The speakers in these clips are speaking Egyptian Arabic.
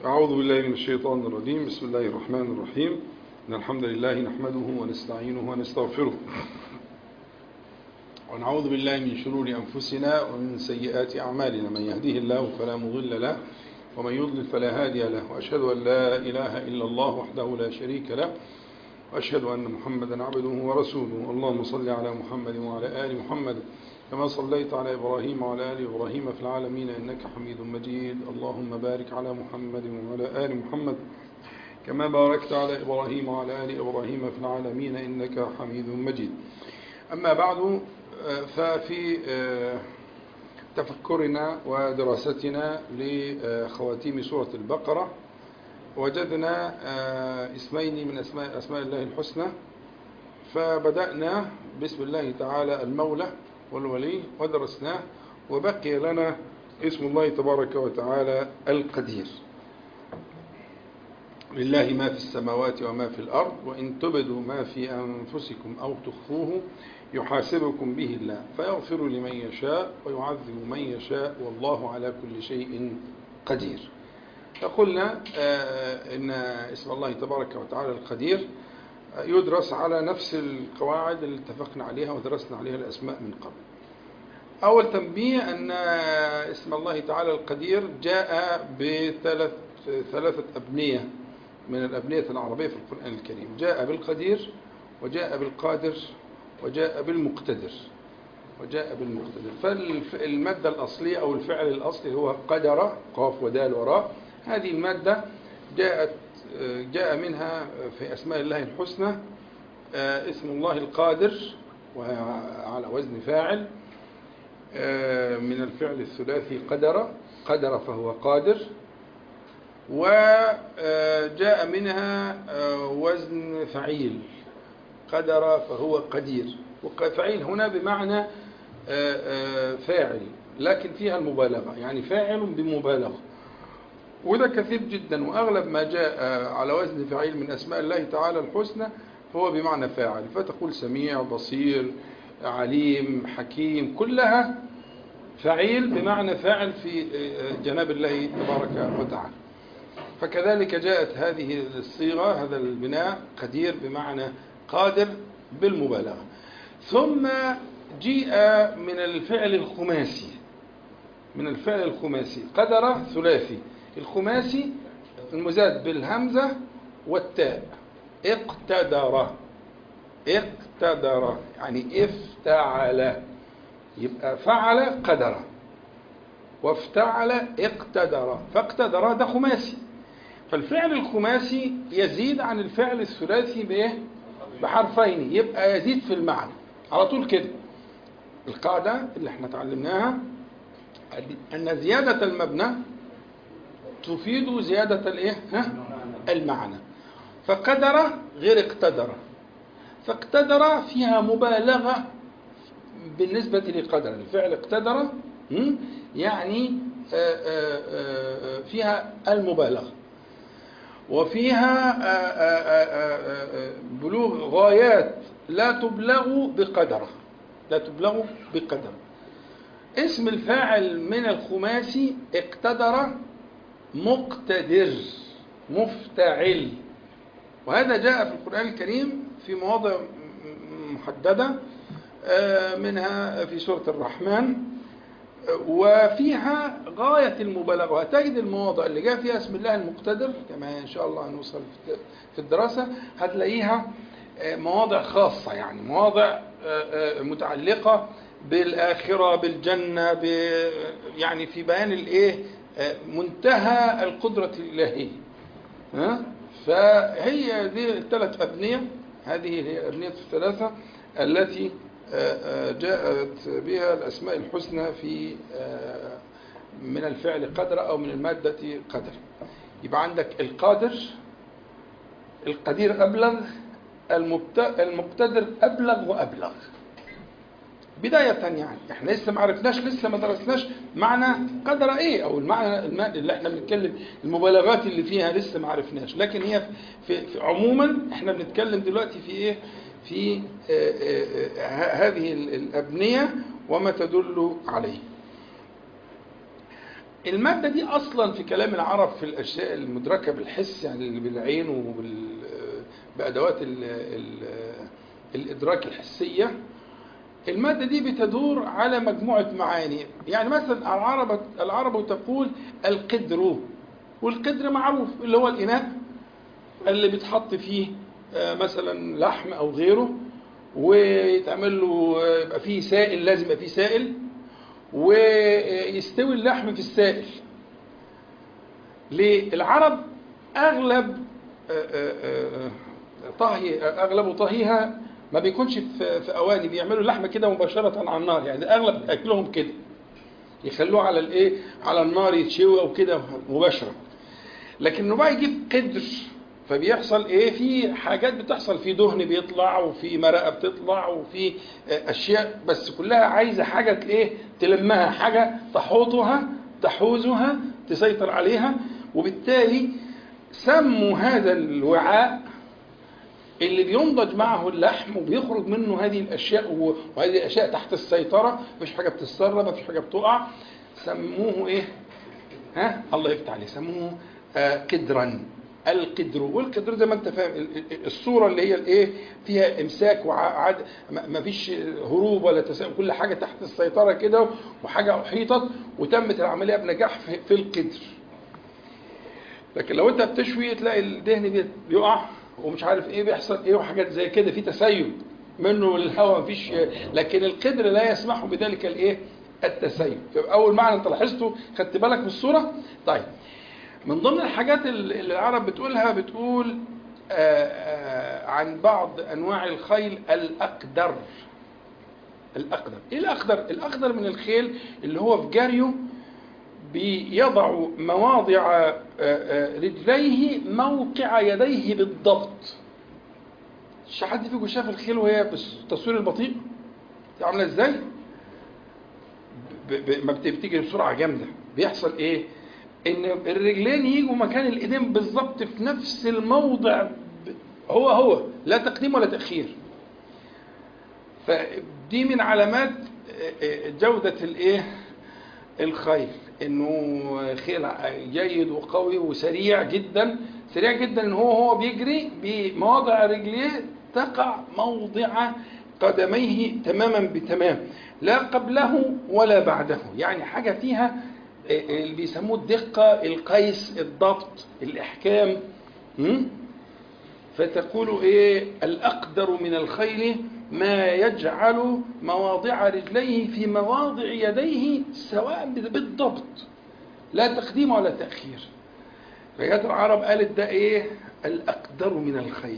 أعوذ بالله من الشيطان الرجيم بسم الله الرحمن الرحيم إن الحمد لله نحمده ونستعينه ونستغفره ونعوذ بالله من شرور أنفسنا ومن سيئات أعمالنا من يهديه الله فلا مضل له ومن يضلل فلا هادي له وأشهد أن لا إله إلا الله وحده لا شريك له وأشهد أن محمدا عبده ورسوله اللهم صل على محمد وعلى آل محمد كما صليت على إبراهيم وعلى آل إبراهيم في العالمين إنك حميد مجيد اللهم بارك على محمد وعلى آل محمد كما باركت على إبراهيم وعلى آل إبراهيم في العالمين إنك حميد مجيد أما بعد ففي تفكرنا ودراستنا لخواتيم سورة البقرة وجدنا اسمين من أسماء, أسماء الله الحسنى فبدأنا باسم الله تعالى المولى والولي ودرسناه وبقي لنا اسم الله تبارك وتعالى القدير لله ما في السماوات وما في الأرض وإن تبدوا ما في أنفسكم أو تخفوه يحاسبكم به الله فيغفر لمن يشاء ويعذب من يشاء والله على كل شيء قدير فقلنا إن اسم الله تبارك وتعالى القدير يدرس على نفس القواعد اللي اتفقنا عليها ودرسنا عليها الأسماء من قبل أول تنبيه أن اسم الله تعالى القدير جاء بثلاث ثلاثة أبنية من الأبنية العربية في القرآن الكريم جاء بالقدير وجاء بالقادر وجاء بالمقتدر وجاء بالمقتدر فالمادة الأصلية أو الفعل الأصلي هو قدر قاف ودال وراء هذه المادة جاءت جاء منها في أسماء الله الحسنى اسم الله القادر وعلى وزن فاعل من الفعل الثلاثي قدر قدر فهو قادر وجاء منها وزن فعيل قدر فهو قدير وفعيل هنا بمعنى فاعل لكن فيها المبالغة يعني فاعل بمبالغة وده كثير جدا وأغلب ما جاء على وزن فعيل من أسماء الله تعالى الحسنى هو بمعنى فاعل فتقول سميع بصير عليم حكيم كلها فعيل بمعنى فاعل في جناب الله تبارك وتعالى فكذلك جاءت هذه الصيغة هذا البناء قدير بمعنى قادر بالمبالغة ثم جيء من الفعل الخماسي من الفعل الخماسي قدر ثلاثي الخماسي المزاد بالهمزة والتاء اقتدر اقتدر يعني افتعل يبقى فعل قدر وافتعل اقتدر فاقتدر ده خماسي فالفعل الخماسي يزيد عن الفعل الثلاثي بايه بحرفين يبقى يزيد في المعنى على طول كده القاعدة اللي احنا اتعلمناها أن زيادة المبنى تفيد زيادة الايه ها المعنى فقدر غير اقتدر فاقتدر فيها مبالغة بالنسبة لقدر الفعل اقتدر يعني فيها المبالغة وفيها بلوغ غايات لا تبلغ بقدره لا تبلغ بقدر اسم الفاعل من الخماسي اقتدر مقتدر مفتعل وهذا جاء في القرآن الكريم في مواضع محددة منها في سورة الرحمن وفيها غاية المبالغة وهتجد المواضع اللي جاء فيها اسم الله المقتدر كما إن شاء الله هنوصل في الدراسة هتلاقيها مواضع خاصة يعني مواضع متعلقة بالآخرة بالجنة يعني في بيان الإيه منتهى القدرة الإلهية فهي دي الثلاث أبنية هذه هي الأبنية الثلاثة التي جاءت بها الأسماء الحسنى في من الفعل قدر أو من المادة قدر يبقى عندك القادر القدير أبلغ المقتدر أبلغ وأبلغ بداية يعني احنا لسه ما عرفناش لسه ما درسناش معنى قدر ايه او المعنى اللي احنا بنتكلم المبالغات اللي فيها لسه ما عرفناش لكن هي في, في عموما احنا بنتكلم دلوقتي في ايه في آآ آآ هذه الأبنية وما تدل عليه المادة دي أصلا في كلام العرب في الأشياء المدركة بالحس يعني بالعين وبال بأدوات ال ال الإدراك الحسية المادة دي بتدور على مجموعة معاني يعني مثلا العرب العرب تقول القدر والقدر معروف اللي هو الإناء اللي بيتحط فيه مثلا لحم أو غيره ويتعمل له يبقى فيه سائل لازم يبقى فيه سائل ويستوي اللحم في السائل ليه العرب أغلب طهي أغلب طهيها ما بيكونش في, في أواني بيعملوا اللحمة كده مباشرة على النار يعني أغلب أكلهم كده يخلوه على الإيه على النار يتشوي أو كده مباشرة لكن بقى يجيب قدر فبيحصل ايه في حاجات بتحصل في دهن بيطلع وفي مرقه بتطلع وفي اشياء بس كلها عايزه حاجه ايه تلمها حاجه تحوطها تحوزها تسيطر عليها وبالتالي سموا هذا الوعاء اللي بينضج معه اللحم وبيخرج منه هذه الاشياء وهذه الاشياء تحت السيطره مفيش حاجه بتتسرب مفيش حاجه بتقع سموه ايه ها الله يفتح عليه سموه آه قدرا القدر والقدر زي ما انت فاهم الصوره اللي هي الايه فيها امساك وعاد ما فيش هروب ولا تساؤل كل حاجه تحت السيطره كده وحاجه احيطت وتمت العمليه بنجاح في القدر لكن لو انت بتشوي تلاقي الدهن بيقع ومش عارف ايه بيحصل ايه وحاجات زي كده في تسيب منه الهواء مفيش لكن القدر لا يسمح بذلك الايه التسيب فيبقى اول معنى انت لاحظته خدت بالك من الصوره طيب من ضمن الحاجات اللي العرب بتقولها بتقول آآ آآ عن بعض انواع الخيل الاقدر الاقدر ايه الاقدر الاقدر من الخيل اللي هو في جريه بيضع مواضع رجليه موقع يديه بالضبط مش حد فيكم شاف الخيل وهي بالتصوير البطيء عامله ازاي ما بتيجي بسرعه جامده بيحصل ايه ان الرجلين يجوا مكان الايدين بالظبط في نفس الموضع هو هو لا تقديم ولا تاخير فدي من علامات جوده الايه الخيل انه خيل جيد وقوي وسريع جدا سريع جدا ان هو هو بيجري بمواضع رجليه تقع موضع قدميه تماما بتمام لا قبله ولا بعده يعني حاجه فيها اللي بيسموه الدقة القيس الضبط الإحكام فتقول إيه الأقدر من الخيل ما يجعل مواضع رجليه في مواضع يديه سواء بالضبط لا تقديم ولا تأخير فجاءت العرب قالت ده إيه الأقدر من الخيل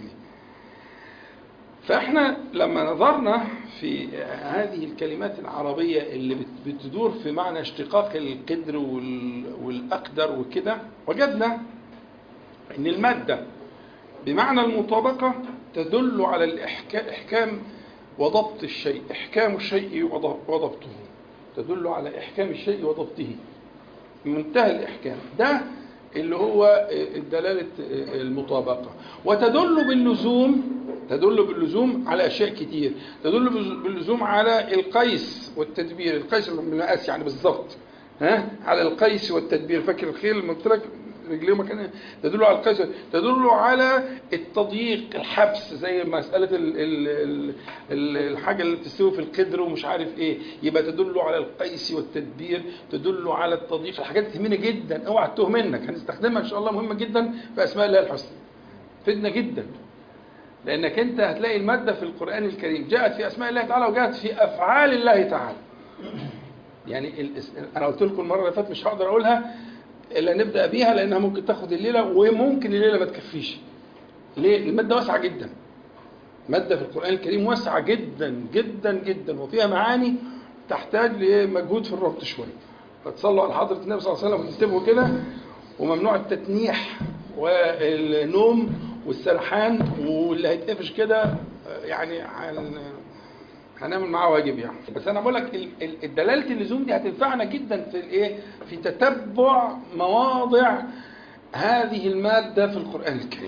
فاحنا لما نظرنا في هذه الكلمات العربية اللي بتدور في معنى اشتقاق القدر والأقدر وكده وجدنا ان المادة بمعنى المطابقة تدل على الإحكام وضبط الشيء إحكام الشيء وضبطه تدل على إحكام الشيء وضبطه منتهى الإحكام ده اللي هو دلالة المطابقة وتدل باللزوم تدل باللزوم على أشياء كتير تدل باللزوم على القيس والتدبير القيس بالمقاس يعني بالظبط ها على القيس والتدبير فاكر الخيل لما قلت لك رجليه مكان تدل على القيس تدل على التضييق الحبس زي مسألة ال ال ال الحاجة اللي بتستوي في القدر ومش عارف ايه يبقى تدل على القيس والتدبير تدل على التضييق الحاجات دي ثمينة جدا اوعى تتوه منك هنستخدمها ان شاء الله مهمة جدا في اسماء الله الحسنى فدنا جدا لانك انت هتلاقي المادة في القرآن الكريم جاءت في اسماء الله تعالى وجاءت في افعال الله تعالى يعني انا قلت لكم المرة اللي فاتت مش هقدر اقولها الا نبدا بيها لانها ممكن تاخد الليله وممكن الليله ما تكفيش ليه الماده واسعه جدا ماده في القران الكريم واسعه جدا جدا جدا وفيها معاني تحتاج لمجهود في الربط شويه فتصلوا على حضره النبي صلى الله عليه وسلم وتنتبهوا كده وممنوع التتنيح والنوم والسرحان واللي هيتقفش كده يعني هنعمل معاه واجب يعني بس انا بقول لك الدلاله اللزوم دي هتنفعنا جدا في الايه في تتبع مواضع هذه الماده في القران الكريم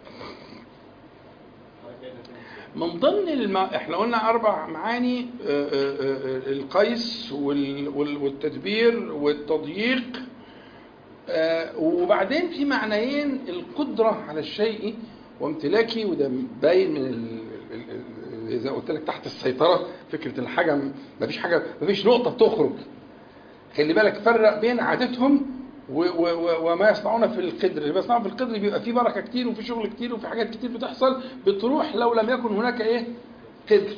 من ضمن الم... احنا قلنا اربع معاني القيس وال... والتدبير والتضييق آه، وبعدين في معنيين القدرة على الشيء وامتلاكه وده باين من ال- ال- ال- ال- زي ما قلت لك تحت السيطرة فكرة الحاجة ما فيش حاجة ما فيش نقطة بتخرج خلي بالك فرق بين عادتهم و و و وما يصنعون في القدر اللي بيصنعوا في القدر بيبقى فيه بركة كتير وفي شغل كتير وفي حاجات كتير بتحصل بتروح لو لم يكن هناك ايه قدر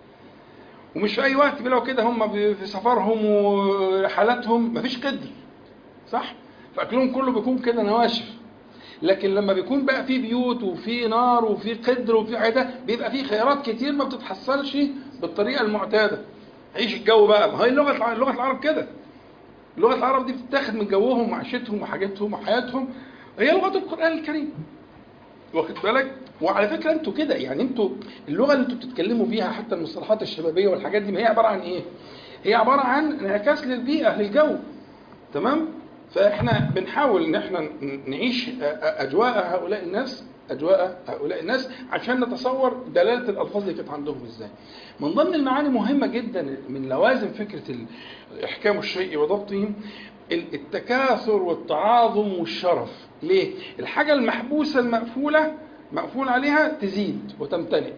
ومش في اي وقت بيلاقوا كده هم بي- في سفرهم ورحلاتهم مفيش قدر صح فاكلهم كله بيكون كده نواشف لكن لما بيكون بقى في بيوت وفي نار وفي قدر وفي حاجه بيبقى في خيارات كتير ما بتتحصلش بالطريقه المعتاده عيش الجو بقى ما هي لغه الع- لغه العرب كده لغه العرب دي بتتاخد من جوهم وعيشتهم وحاجاتهم وحياتهم هي لغه القران الكريم واخد بالك وعلى فكره انتوا كده يعني انتوا اللغه اللي انتوا بتتكلموا بيها حتى المصطلحات الشبابيه والحاجات دي ما هي عباره عن ايه هي عباره عن انعكاس للبيئه للجو تمام فاحنا بنحاول ان احنا نعيش اجواء هؤلاء الناس اجواء هؤلاء الناس عشان نتصور دلاله الالفاظ اللي كانت عندهم ازاي من ضمن المعاني مهمه جدا من لوازم فكره ال- احكام الشيء وضبطه ال- التكاثر والتعاظم والشرف ليه الحاجه المحبوسه المقفوله مقفول عليها تزيد وتمتلئ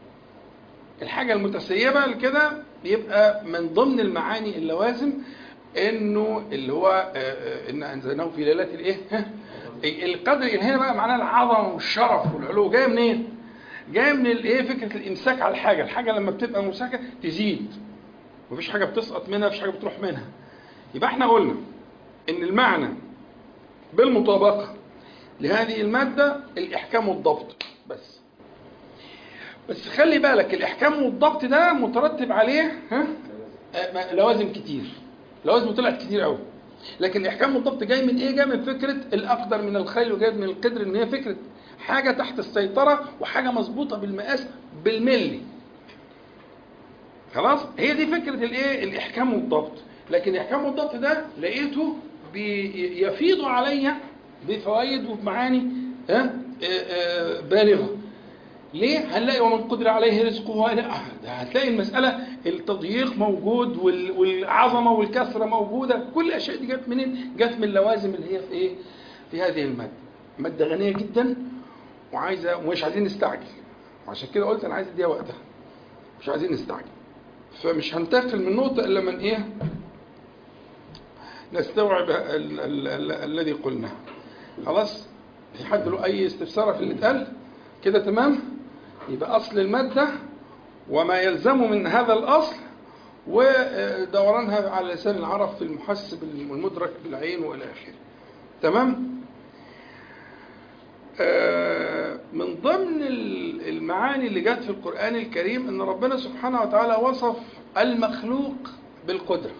الحاجة المتسيبة كده بيبقى من ضمن المعاني اللوازم انه اللي هو آه، آه، ان انزلناه في ليلة الايه؟ ها؟ القدر اللي هنا بقى معناه العظمة والشرف والعلو جاية منين؟ جاية من الايه؟ فكرة الامساك على الحاجة، الحاجة لما بتبقى ممسكة تزيد. مفيش حاجة بتسقط منها، مفيش حاجة بتروح منها. يبقى احنا قلنا ان المعنى بالمطابقة لهذه المادة الإحكام والضبط بس بس خلي بالك الإحكام والضبط ده مترتب عليه ها آه، لوازم كتير لوازم طلعت كتير قوي لكن الإحكام والضبط جاي من إيه؟ جاي من فكرة الأقدر من الخيل وجاي من القدر إن هي فكرة حاجة تحت السيطرة وحاجة مظبوطة بالمقاس بالملي خلاص هي دي فكرة الايه الاحكام والضبط لكن الاحكام والضبط ده لقيته بيفيض عليا بفوائد وبمعاني ها آه، آه، بالغة ليه؟ هنلاقي ومن قدر عليه رزقه لا ده هتلاقي المسألة التضييق موجود وال- والعظمة والكثرة موجودة كل الأشياء دي جت منين؟ جت من اللوازم اللي هي في إيه؟ في هذه المادة مادة غنية جدا وعايزة ومش عايزين نستعجل وعشان كده قلت أنا عايز أديها وقتها مش عايزين نستعجل فمش هنتقل من نقطة إلا من إيه؟ نستوعب ال- ال- ال- الذي قلناه خلاص في حد له أي استفسار في اللي اتقال كده تمام يبقى أصل المادة وما يلزم من هذا الأصل ودورانها على لسان العرب في المحسب المدرك بالعين والى اخره تمام آه، من ضمن ال- المعاني اللي جت في القرآن الكريم ان ربنا سبحانه وتعالى وصف المخلوق بالقدرة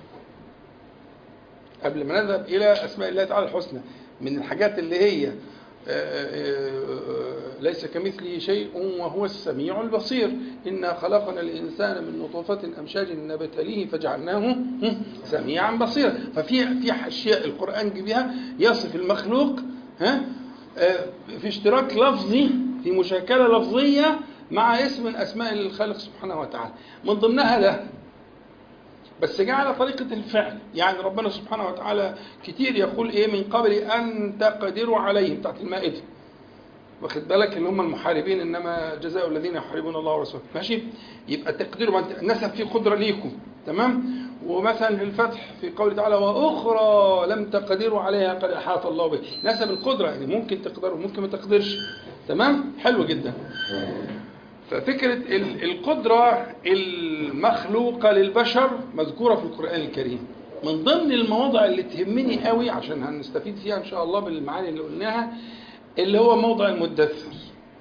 قبل ما نذهب الى اسماء الله تعالى الحسنى من الحاجات اللي هي آه، آه، آه، ليس كمثله شيء وهو السميع البصير إنا خلقنا الإنسان من نطفة أمشاج نبتليه فجعلناه سميعا بصيرا ففي في أشياء القرآن بها يصف المخلوق ها آه، في اشتراك لفظي في مشاكلة لفظية مع اسم من أسماء الخالق سبحانه وتعالى من ضمنها ده بس جاء على طريقة الفعل يعني ربنا سبحانه وتعالى كتير يقول ايه من قبل ان تقدروا عليهم بتاعت المائدة واخد بالك اللي هم المحاربين انما جزاء الذين يحاربون الله ورسوله ماشي يبقى تقديروا ما انت نسب فيه قدرة ليكم تمام ومثلا في الفتح في قوله تعالى واخرى لم تقدروا عليها قد احاط الله به نسب القدرة يعني ممكن تقدروا ممكن ما تقدرش تمام حلو جدا ففكرة ال- القدرة المخلوقة للبشر مذكورة في القرآن الكريم من ضمن المواضع اللي تهمني قوي عشان هنستفيد فيها إن شاء الله بالمعاني اللي قلناها اللي هو موضع المدثر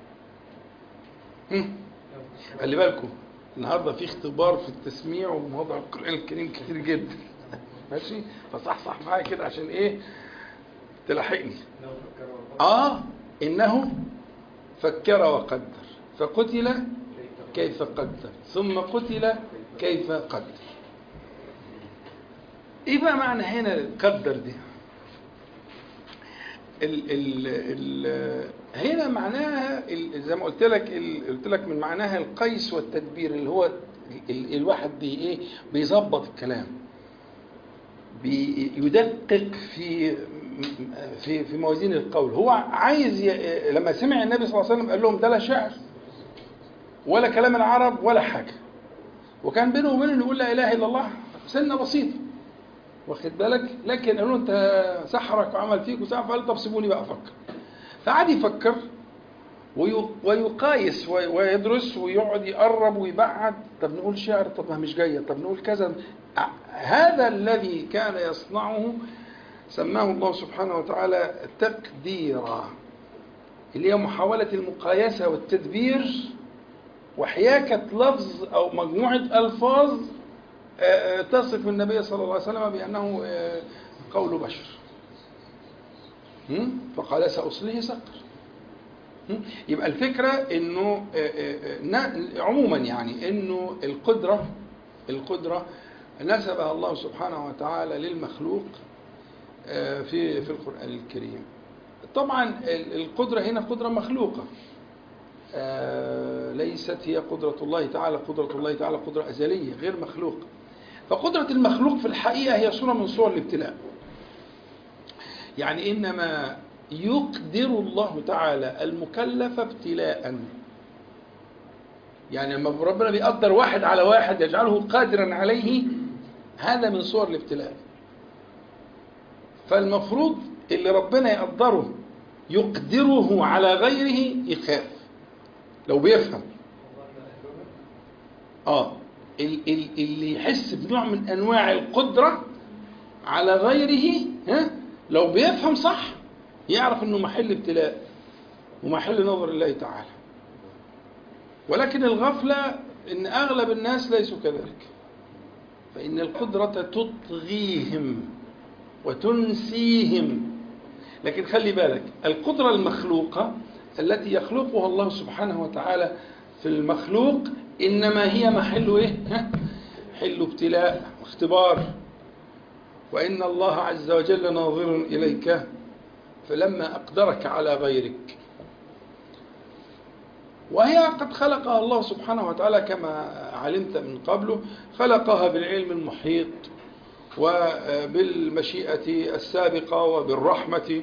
هم؟ خلي بالكم النهارده في اختبار في التسميع ومواضع القرآن الكريم كتير جدا ماشي فصحصح معايا كده عشان ايه تلاحقني اه انه فكر وقدر فقتل كيف قدر ثم قتل كيف قدر ايه بقى معنى هنا قدر دي ال ال ال هنا معناها ال- زي ما قلت لك ال- قلت لك من معناها القيس والتدبير اللي هو ال- الواحد بي ايه بيظبط الكلام بيدقق في في في موازين القول هو عايز ي... لما سمع النبي صلى الله عليه وسلم قال لهم ده لا شعر ولا كلام العرب ولا حاجة وكان بينه وبينه إنه يقول لا إله إلا الله سنة بسيطة واخد بالك لكن قالوا له أنت سحرك وعمل فيك وسحر فقال طب سيبوني بقى أفكر فقعد يفكر وي- ويقايس وي- ويدرس ويقعد يقرب ويبعد طب نقول شعر طب ما مش جاية طب نقول كذا ع- هذا الذي كان يصنعه سماه الله سبحانه وتعالى تقديرا اللي هي محاولة المقايسة والتدبير وحياكة لفظ أو مجموعة ألفاظ آه، آه، تصف النبي صلى الله عليه وسلم بأنه آه، قول بشر هم؟ فقال سأصليه سقر هم؟ يبقى الفكرة انه آه، آه، آه، نا- عموما يعني انه القدرة القدرة نسبها الله سبحانه وتعالى للمخلوق آه، في في القرآن الكريم طبعا ال- القدرة هنا قدرة مخلوقة آه، ليست هي قدرة الله تعالى قدرة الله تعالى قدرة أزلية غير مخلوقة فقدرة المخلوق في الحقيقة هي صورة من صور الابتلاء يعني إنما يقدر الله تعالى المكلف ابتلاء يعني لما ربنا بيقدر واحد على واحد يجعله قادرا عليه هذا من صور الابتلاء فالمفروض اللي ربنا يقدره يقدره على غيره يخاف لو بيفهم اه ال- ال- اللي يحس بنوع من انواع القدره على غيره ها لو بيفهم صح يعرف انه محل ابتلاء ومحل نظر الله تعالى ولكن الغفله ان اغلب الناس ليسوا كذلك فان القدره تطغيهم وتنسيهم لكن خلي بالك القدرة المخلوقة التي يخلقها الله سبحانه وتعالى في المخلوق إنما هي محل إيه؟ ها؟ حل ابتلاء واختبار وإن الله عز وجل ناظر إليك فلما أقدرك على غيرك وهي قد خلقها الله سبحانه وتعالى كما علمت من قبله خلقها بالعلم المحيط وبالمشيئة السابقة وبالرحمة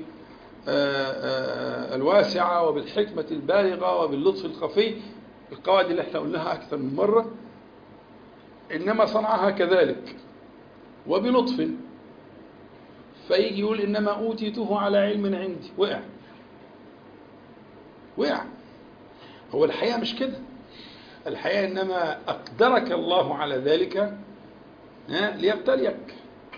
الواسعة وبالحكمة البالغة وباللطف الخفي القواعد اللي احنا قلناها أكثر من مرة إنما صنعها كذلك وبلطف فيجي يقول إنما أوتيته على علم عندي وقع وقع هو الحقيقة مش كده الحقيقة إنما أقدرك الله على ذلك ليبتليك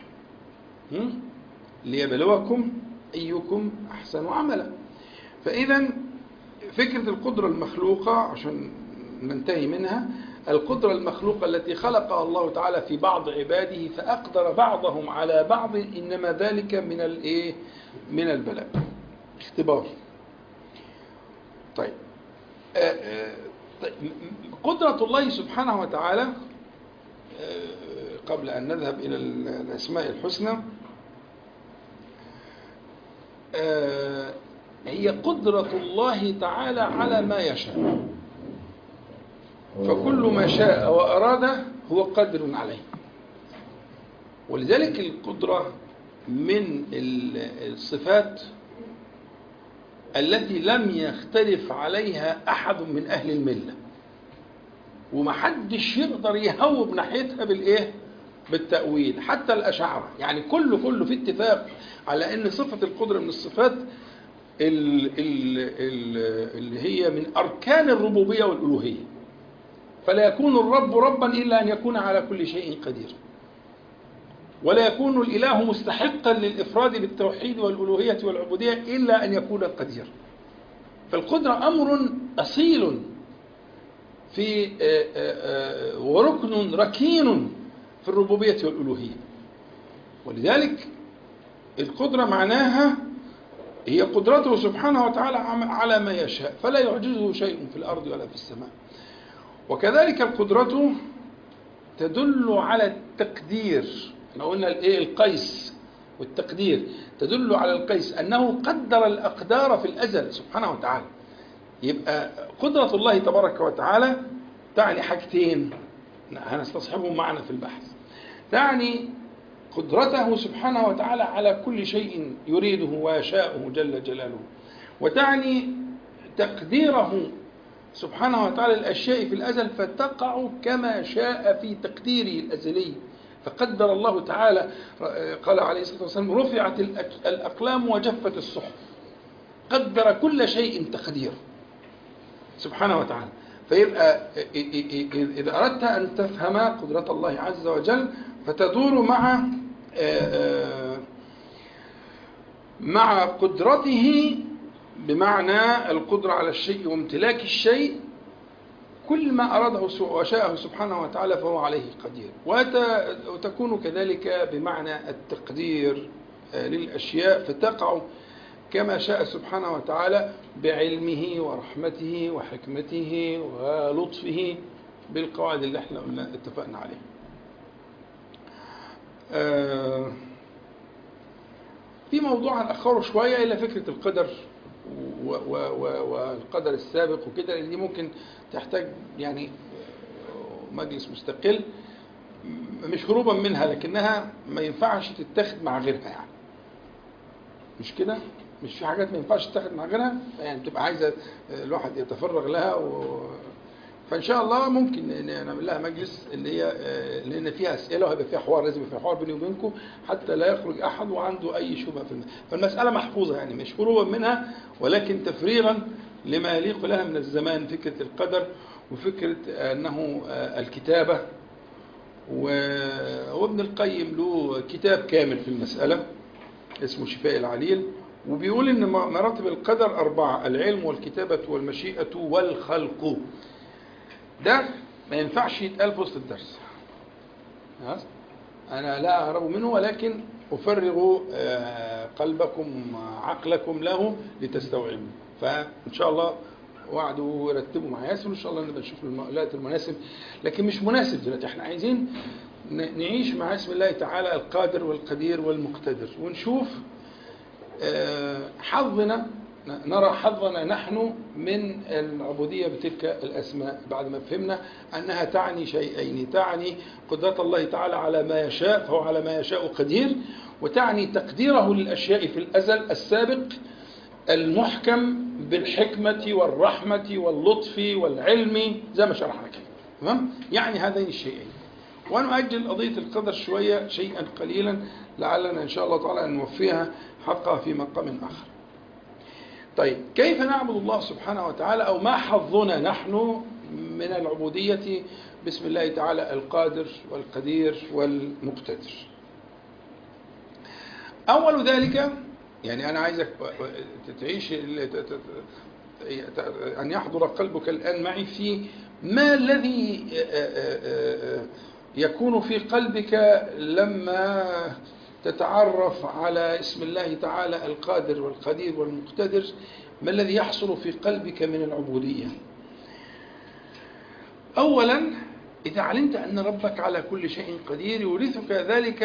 ليبلوكم أيكم أحسن عملا فإذا فكرة القدرة المخلوقة عشان ننتهي منها القدرة المخلوقة التي خلقها الله تعالى في بعض عباده فأقدر بعضهم على بعض إنما ذلك من الإيه؟ من البلاء اختبار طيب قدرة الله سبحانه وتعالى قبل أن نذهب إلى الأسماء الحسنى هي قدرة الله تعالى على ما يشاء فكل ما شاء وأراد هو قادر عليه ولذلك القدرة من الصفات التي لم يختلف عليها أحد من أهل الملة ومحدش يقدر يهوب ناحيتها بالإيه؟ بالتأويل حتى الأشاعرة يعني كله كله في اتفاق على أن صفة القدرة من الصفات اللي هي من أركان الربوبية والألوهية فلا يكون الرب ربا إلا أن يكون على كل شيء قدير ولا يكون الإله مستحقا للإفراد بالتوحيد والألوهية والعبودية إلا أن يكون قدير فالقدرة أمر أصيل في وركن ركين في الربوبية والألوهية ولذلك القدرة معناها هي قدرته سبحانه وتعالى على ما يشاء فلا يعجزه شيء في الأرض ولا في السماء وكذلك القدرة تدل على التقدير احنا قلنا الايه القيس والتقدير تدل على القيس أنه قدر الأقدار في الأزل سبحانه وتعالى يبقى قدرة الله تبارك وتعالى تعني حاجتين هنستصحبهم معنا في البحث تعني قدرته سبحانه وتعالى على كل شيء يريده ويشاءه جل جلاله وتعني تقديره سبحانه وتعالى الأشياء في الأزل فتقع كما شاء في تقديره الأزلي فقدر الله تعالى قال عليه الصلاة والسلام رفعت الأقلام وجفت الصحف قدر كل شيء تقدير سبحانه وتعالى فيبقى إذا أردت أن تفهم قدرة الله عز وجل فتدور مع مع قدرته بمعنى القدرة على الشيء وامتلاك الشيء كل ما أراده وشاءه سبحانه وتعالى فهو عليه قدير وتكون كذلك بمعنى التقدير للأشياء فتقع كما شاء سبحانه وتعالى بعلمه ورحمته وحكمته ولطفه بالقواعد اللي احنا قلنا اتفقنا عليها في موضوع هنأخره شوية إلى فكرة القدر والقدر السابق وكده لأن دي ممكن تحتاج يعني مجلس مستقل مش هروبا منها لكنها ما ينفعش تتاخد مع غيرها يعني مش كده مش في حاجات ما ينفعش تتاخد مع غيرها يعني بتبقى عايزه الواحد يتفرغ لها و... فان شاء الله ممكن نعمل لها مجلس اللي هي لان فيها اسئله وهيبقى فيها حوار لازم يبقى فيها حوار بيني وبينكم حتى لا يخرج احد وعنده اي شبهه في المسألة. فالمساله محفوظه يعني مش هروبا منها ولكن تفريغا لما يليق لها من الزمان فكره القدر وفكره انه الكتابه وابن القيم له كتاب كامل في المساله اسمه شفاء العليل وبيقول ان مراتب القدر اربعه العلم والكتابه والمشيئه والخلق ده ما ينفعش يتقال في وسط الدرس أنا لا أهرب منه ولكن أفرغ قلبكم عقلكم له لتستوعبوا فإن شاء الله وعدوا رتبوا مع ياسر وإن شاء الله نبقى نشوف الوقت المناسب لكن مش مناسب دلوقتي احنا عايزين نعيش مع اسم الله تعالى القادر والقدير والمقتدر ونشوف حظنا نرى حظنا نحن من العبودية بتلك الأسماء بعد ما فهمنا أنها تعني شيئين تعني قدرة الله تعالى على ما يشاء فهو على ما يشاء قدير وتعني تقديره للأشياء في الأزل السابق المحكم بالحكمة والرحمة واللطف والعلم زي ما شرحنا كده تمام يعني هذين الشيئين ونؤجل قضية القدر شوية شيئا قليلا لعلنا إن شاء الله تعالى أن نوفيها حقها في مقام آخر طيب كيف نعبد الله سبحانه وتعالى أو ما حظنا نحن من العبودية بسم الله تعالى القادر والقدير والمقتدر أول ذلك يعني أنا عايزك تعيش أن يحضر قلبك الآن معي في ما الذي يكون في قلبك لما تتعرف على اسم الله تعالى القادر والقدير والمقتدر ما الذي يحصل في قلبك من العبودية أولا إذا علمت أن ربك على كل شيء قدير يورثك ذلك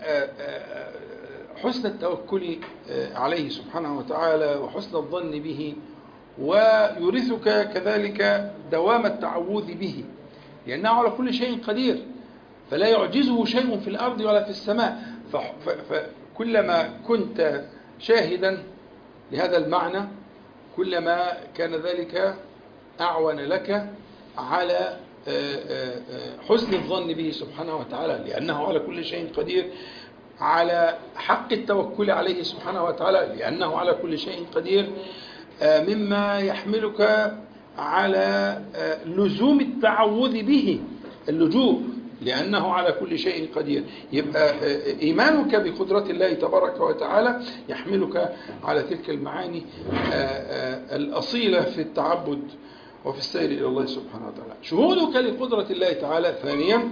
حسن التوكل عليه سبحانه وتعالى وحسن الظن به ويورثك كذلك دوام التعوذ به لأنه على كل شيء قدير فلا يعجزه شيء في الأرض ولا في السماء فكلما كنت شاهدا لهذا المعنى كلما كان ذلك أعون لك على حسن الظن به سبحانه وتعالى لأنه على كل شيء قدير على حق التوكل عليه سبحانه وتعالى لأنه على كل شيء قدير مما يحملك على لزوم التعوذ به اللجوء لأنه على كل شيء قدير يبقى إيمانك بقدرة الله تبارك وتعالى يحملك على تلك المعاني الأصيلة في التعبد وفي السير إلى الله سبحانه وتعالى شهودك لقدرة الله تعالى ثانيا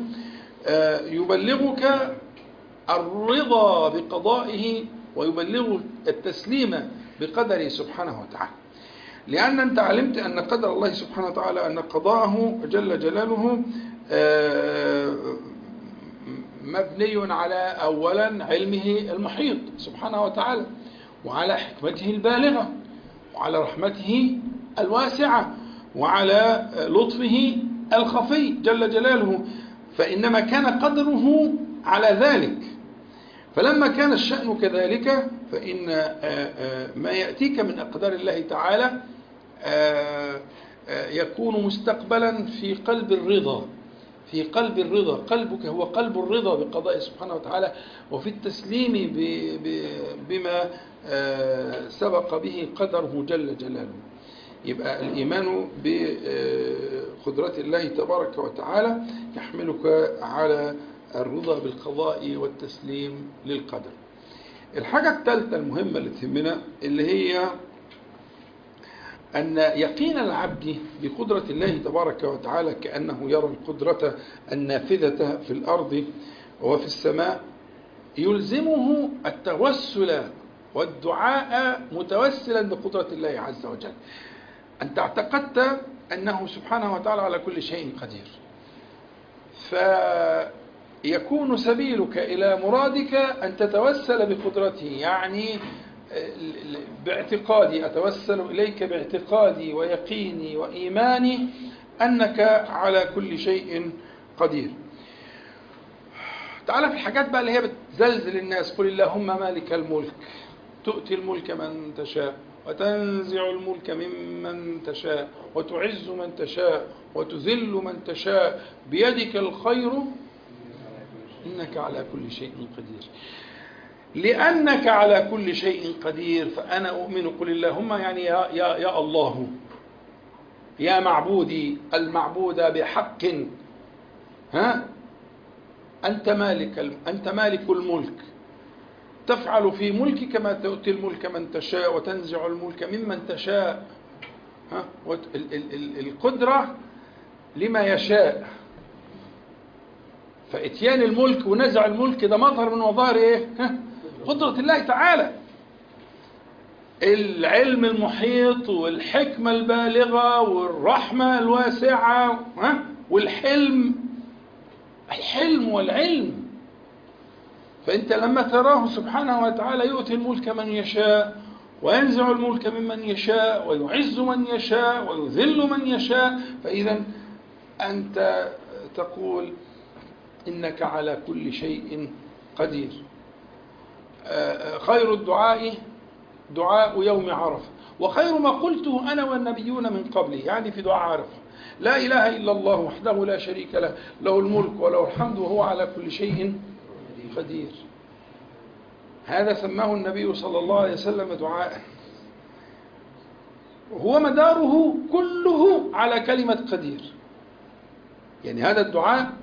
يبلغك الرضا بقضائه ويبلغ التسليم بقدره سبحانه وتعالى لأن أنت علمت أن قدر الله سبحانه وتعالى أن قضاءه جل جلاله مبني على أولا علمه المحيط سبحانه وتعالى وعلى حكمته البالغة وعلى رحمته الواسعة وعلى لطفه الخفي جل جلاله فإنما كان قدره على ذلك فلما كان الشأن كذلك فإن ما يأتيك من أقدار الله تعالى يكون مستقبلا في قلب الرضا في قلب الرضا قلبك هو قلب الرضا بقضاء سبحانه وتعالى وفي التسليم بما سبق به قدره جل جلاله يبقى الإيمان بقدرة الله تبارك وتعالى يحملك على الرضا بالقضاء والتسليم للقدر الحاجة الثالثة المهمة اللي تهمنا اللي هي أن يقين العبد بقدرة الله تبارك وتعالى كأنه يرى القدرة النافذة في الأرض وفي السماء يلزمه التوسل والدعاء متوسلا بقدرة الله عز وجل أنت اعتقدت أنه سبحانه وتعالى على كل شيء قدير فيكون سبيلك إلى مرادك أن تتوسل بقدرته يعني باعتقادي أتوسل إليك باعتقادي ويقيني وإيماني أنك على كل شيء قدير تعالى في الحاجات بقى اللي هي بتزلزل الناس قل اللهم مالك الملك تؤتي الملك من تشاء وتنزع الملك ممن تشاء وتعز من تشاء وتذل من تشاء بيدك الخير إنك على كل شيء قدير لأنك على كل شيء قدير فأنا أؤمن قل اللهم يعني يا, يا, يا الله يا معبودي المعبود بحق ها أنت مالك أنت مالك الملك تفعل في ملكك ما تؤتي الملك من تشاء وتنزع الملك ممن تشاء ها القدرة لما يشاء فإتيان الملك ونزع الملك ده مظهر من مظاهر إيه؟ ها؟ قدرة الله تعالى العلم المحيط والحكمة البالغة والرحمة الواسعة ها؟ والحلم الحلم والعلم فأنت لما تراه سبحانه وتعالى يؤتي الملك من يشاء وينزع الملك ممن يشاء ويعز من يشاء ويذل من يشاء فإذا أنت تقول إنك على كل شيء قدير خير الدعاء دعاء يوم عرفة وخير ما قلته أنا والنبيون من قبلي يعني في دعاء عرفة لا إله إلا الله وحده لا شريك له له الملك وله الحمد وهو على كل شيء قدير هذا سماه النبي صلى الله عليه وسلم دعاء وهو مداره كله على كلمة قدير يعني هذا الدعاء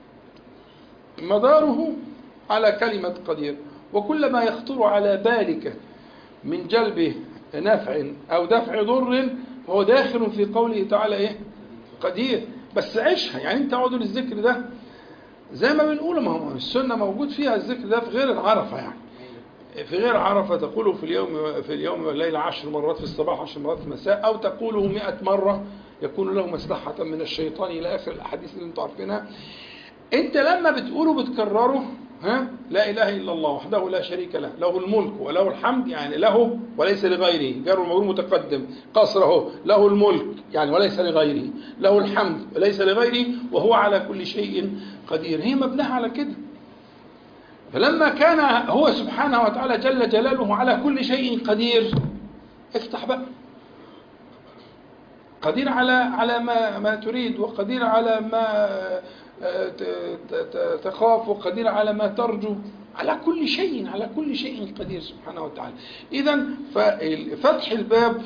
مداره على كلمة قدير وكل ما يخطر على بالك من جلب نفع أو دفع ضر فهو داخل في قوله تعالى إيه قدير بس عيشها يعني انت اقعدوا للذكر ده زي ما بنقول ما هو السنة موجود فيها الذكر ده في غير العرفة يعني في غير عرفة تقوله في اليوم في اليوم والليلة عشر مرات في الصباح عشر مرات في المساء أو تقوله مئة مرة يكون له مصلحة من الشيطان إلى آخر الأحاديث اللي انتم عارفينها أنت لما بتقوله بتكرره ها لا إله إلا الله وحده لا شريك له له الملك وله الحمد يعني له وليس لغيره جار المجرور متقدم قصره له الملك يعني وليس لغيره له الحمد وليس لغيره وهو على كل شيء قدير هي مبناها على كده فلما كان هو سبحانه وتعالى جل جلاله على كل شيء قدير افتح بقى قدير على على ما ما تريد وقدير على ما تخاف وقدير على ما ترجو على كل شيء على كل شيء قدير سبحانه وتعالى إذا فتح الباب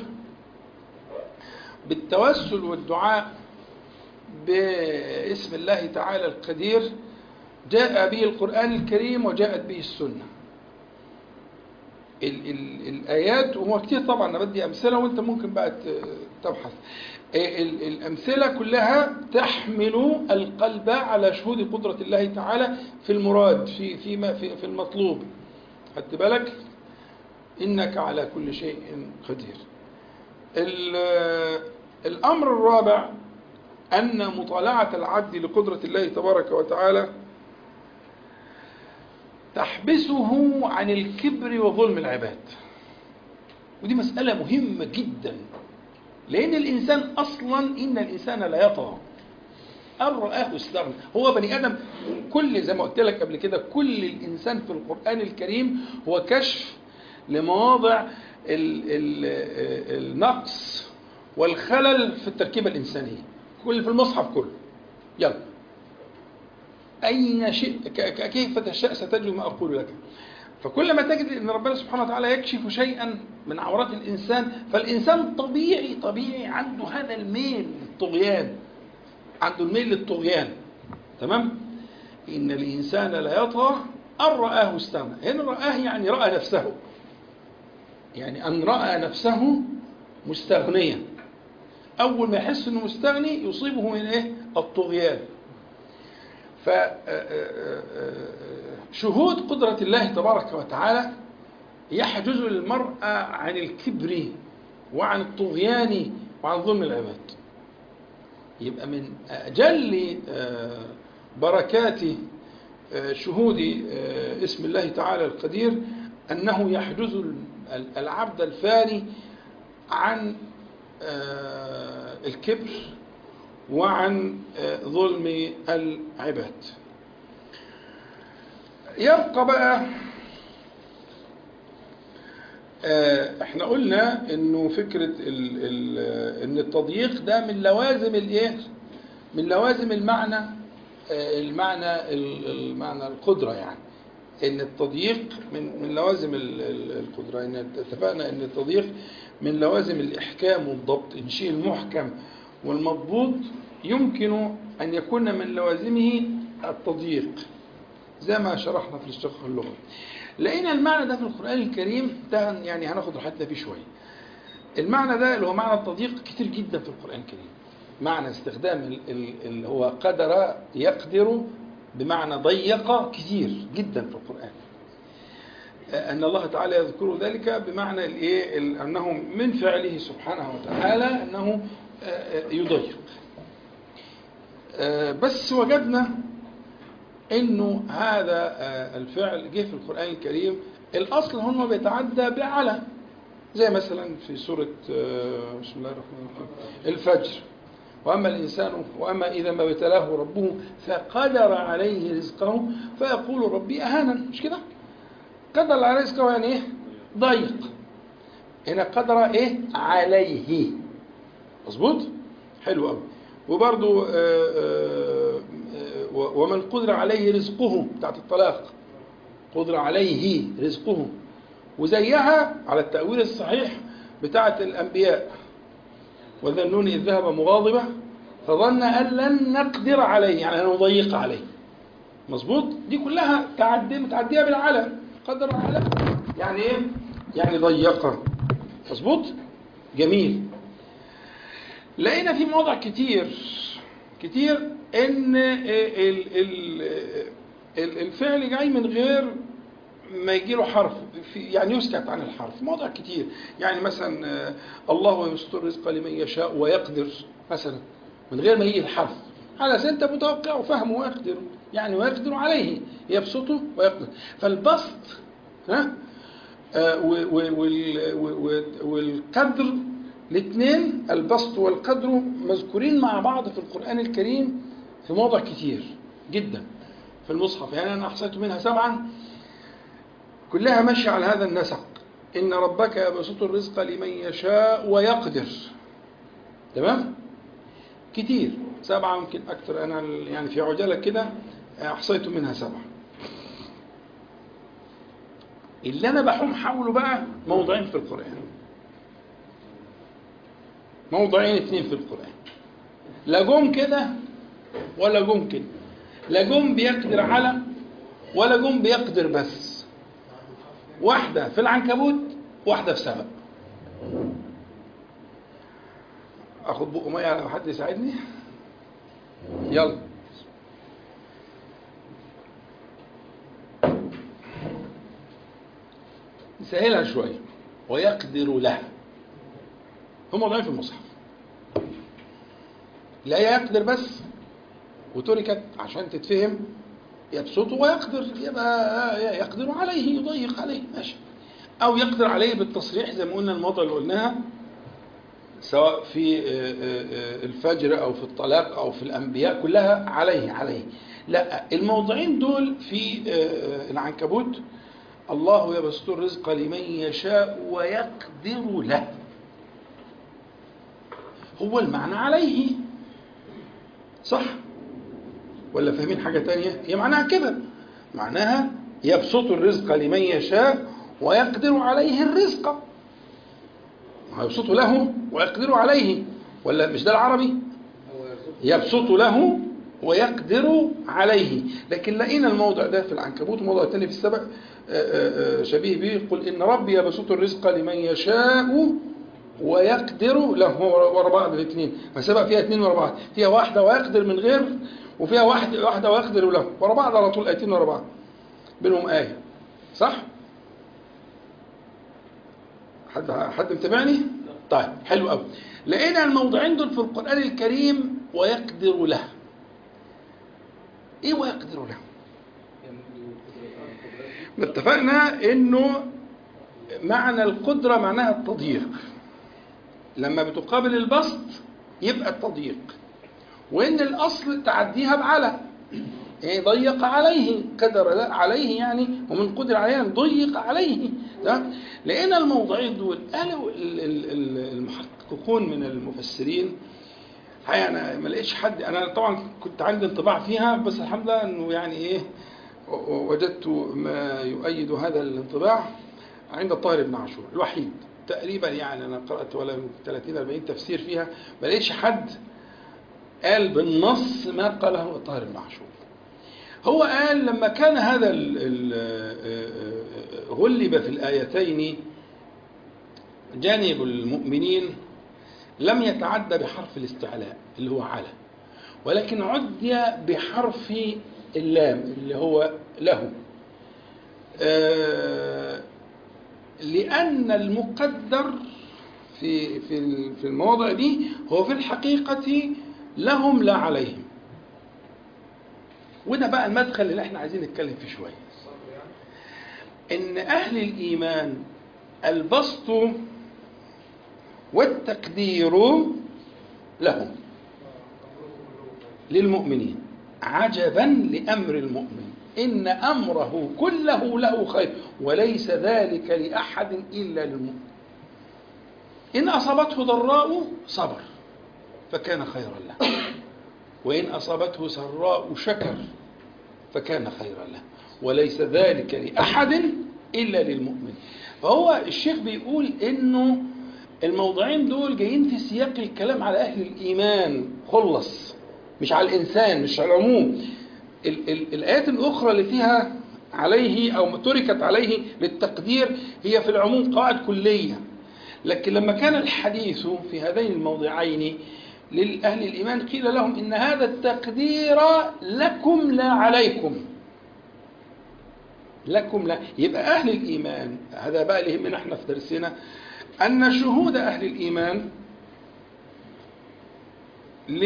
بالتوسل والدعاء باسم الله تعالى القدير جاء به القرآن الكريم وجاءت به السنة ال ال الآيات وهو كتير طبعا أنا بدي أمثلة وأنت ممكن بقى تبحث ال الأمثلة كلها تحمل القلب على شهود قدرة الله تعالى في المراد في في في, في المطلوب خدت بالك إنك على كل شيء قدير الأمر الرابع أن مطالعة العبد لقدرة الله تبارك وتعالى تحبسه عن الكبر وظلم العباد ودي مسألة مهمة جدا لأن الإنسان أصلا إن الإنسان لا يطغى أن رآه استغنى هو بني آدم كل زي ما قلت لك قبل كده كل الإنسان في القرآن الكريم هو كشف لمواضع ال ال النقص والخلل في التركيبة الإنسانية كل في المصحف كله يلا أين شئ كيف تشاء ستجد ما أقول لك فكلما تجد أن ربنا سبحانه وتعالى يكشف شيئا من عورات الإنسان فالإنسان طبيعي طبيعي عنده هذا الميل للطغيان عنده الميل للطغيان تمام إن الإنسان لا يطغى أن رآه استغنى هنا رآه يعني رأى نفسه يعني أن رأى نفسه مستغنيا أول ما يحس أنه مستغني يصيبه من إيه؟ الطغيان فشهود قدرة الله تبارك وتعالى يحجز المرء عن الكبر وعن الطغيان وعن ظلم العباد يبقى من أجل بركات شهود اسم الله تعالى القدير أنه يحجز العبد الفاني عن الكبر وعن ظلم العباد يبقى بقى احنا قلنا انه فكرة ال ال ان التضييق ده من لوازم الايه من لوازم المعنى المعنى المعنى القدرة يعني ان التضييق من من لوازم القدرة ان اتفقنا ان التضييق من لوازم الاحكام والضبط ان شيء المحكم والمضبوط يمكن ان يكون من لوازمه التضييق زي ما شرحنا في الاشتقاق اللغوي لقينا المعنى ده في القرآن الكريم ده يعني هناخد راحتنا فيه شوية المعنى ده اللي هو معنى التضييق كتير جدا في القرآن الكريم معنى استخدام اللي هو قدر يقدر بمعنى ضيق كثير جدا في القرآن أن الله تعالى يذكر ذلك بمعنى الإيه أنه من فعله سبحانه وتعالى أنه يضيق بس وجدنا انه هذا الفعل جه في القرآن الكريم الاصل هو بيتعدى بعلى زي مثلا في سورة بسم الله الرحمن الرحيم الفجر وأما الإنسان وأما إذا ما ابتلاه ربه فقدر عليه رزقه فيقول ربي أهانا مش كده قدر عليه رزقه يعني إيه ضيق هنا قدر إيه عليه مظبوط حلو قوي وبرضو ومن قدر عليه رزقه بتاعت الطلاق قدر عليه رزقه وزيها على التأويل الصحيح بتاعت الأنبياء وذنون إذ ذهب مغاضبة فظن أن لن نقدر عليه يعني أن نضيق عليه مظبوط دي كلها تعدي متعدية بالعلى قدر على يعني إيه يعني ضيقه مظبوط جميل لقينا في مواضع كتير كتير ان الفعل جاي من غير ما يجي له حرف يعني يسكت عن الحرف مواضع كتير يعني مثلا الله يستر الرزق لمن يشاء ويقدر مثلا من غير ما يجي الحرف على اساس انت متوقع وفهمه ويقدر يعني ويقدر عليه يبسطه ويقدر فالبسط ها والقدر الاثنين البسط والقدر مذكورين مع بعض في القرآن الكريم في مواضع كتير جدا في المصحف يعني أنا أحصيت منها سبعا كلها ماشية على هذا النسق إن ربك يبسط الرزق لمن يشاء ويقدر تمام كتير سبعة يمكن أكثر أنا يعني في عجالة كده أحصيت منها سبعة اللي أنا بحوم حوله بقى موضعين في القرآن موضعين اثنين في القرآن لا جم كده ولا جم كده لا جم بيقدر على ولا جم بيقدر بس واحدة في العنكبوت واحدة في سبق اخد بق ميه لو حد يساعدني يلا نسهلها شويه ويقدر له هم ضعيف في المصحف لا يقدر بس وتركت عشان تتفهم يبسطه ويقدر يبقى يقدر عليه يضيق عليه ماشي او يقدر عليه بالتصريح زي ما قلنا الموضع اللي قلناها سواء في الفجر أو في الطلاق أو في الأنبياء كلها عليه عليه لا الموضعين دول في العنكبوت الله يبسط الرزق لمن يشاء ويقدر له هو المعنى عليه صح ولا فاهمين حاجة تانية هي معناها كده معناها يبسط الرزق لمن يشاء ويقدر عليه الرزق يبسط له ويقدر عليه ولا مش ده العربي يبسط له ويقدر عليه لكن لقينا الموضع ده في العنكبوت وموضع تاني في السبع شبيه به قل إن ربي يبسط الرزق لمن يشاء ويقدر له ورا بعض الاثنين ما سبق فيها اثنين ورا بعض فيها واحدة ويقدر من غير وفيها واحدة واحدة ويقدر له ورا بعض على طول آيتين ورا بعض بينهم آية صح؟ حد حد متابعني؟ طيب حلو قوي لقينا الموضعين دول في القرآن الكريم ويقدر له ايه ويقدر له؟ اتفقنا انه معنى القدرة معناها التضييق لما بتقابل البسط يبقى التضييق وان الاصل تعديها بعلى يعني ضيق عليه قدر عليه يعني ومن قدر عليه يعني ضيق عليه تمام لقينا الموضعين دول قالوا المحققون من المفسرين يعني ما لقيتش حد انا طبعا كنت عندي انطباع فيها بس الحمد لله انه يعني ايه وجدت ما يؤيد هذا الانطباع عند الطاهر بن عاشور الوحيد تقريبا يعني انا قرات ولا 30 40 تفسير فيها ما لقيتش حد قال بالنص ما قاله الطاهر بن عاشور هو قال لما كان هذا غلب في الآيتين جانب المؤمنين لم يتعدى بحرف الاستعلاء اللي هو على ولكن عدي بحرف اللام اللي هو له لأن المقدر في في في المواضع دي هو في الحقيقة لهم لا عليهم وده بقى المدخل اللي احنا عايزين نتكلم فيه شوية ان اهل الايمان البسط والتقدير لهم للمؤمنين عجبا لامر المؤمن ان امره كله له خير وليس ذلك لاحد الا للمؤمن ان اصابته ضراء صبر فكان خيرا له وإن أصابته سراء شكر فكان خيرا له وليس ذلك لأحد إلا للمؤمن فهو الشيخ بيقول إنه الموضوعين دول جايين في سياق الكلام على أهل الإيمان خلص مش على الإنسان مش على العموم ال ال الآيات الأخرى اللي فيها عليه أو تركت عليه للتقدير هي في العموم قواعد كلية لكن لما كان الحديث في هذين الموضعين للأهل الإيمان قيل لهم إن هذا التقدير لكم لا عليكم لكم لا يبقى أهل الإيمان هذا بقى اللي يهمنا احنا في درسنا أن شهود أهل الإيمان ل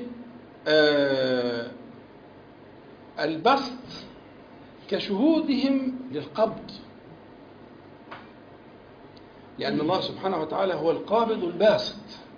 البسط كشهودهم للقبض لأن الله سبحانه وتعالى هو القابض الباسط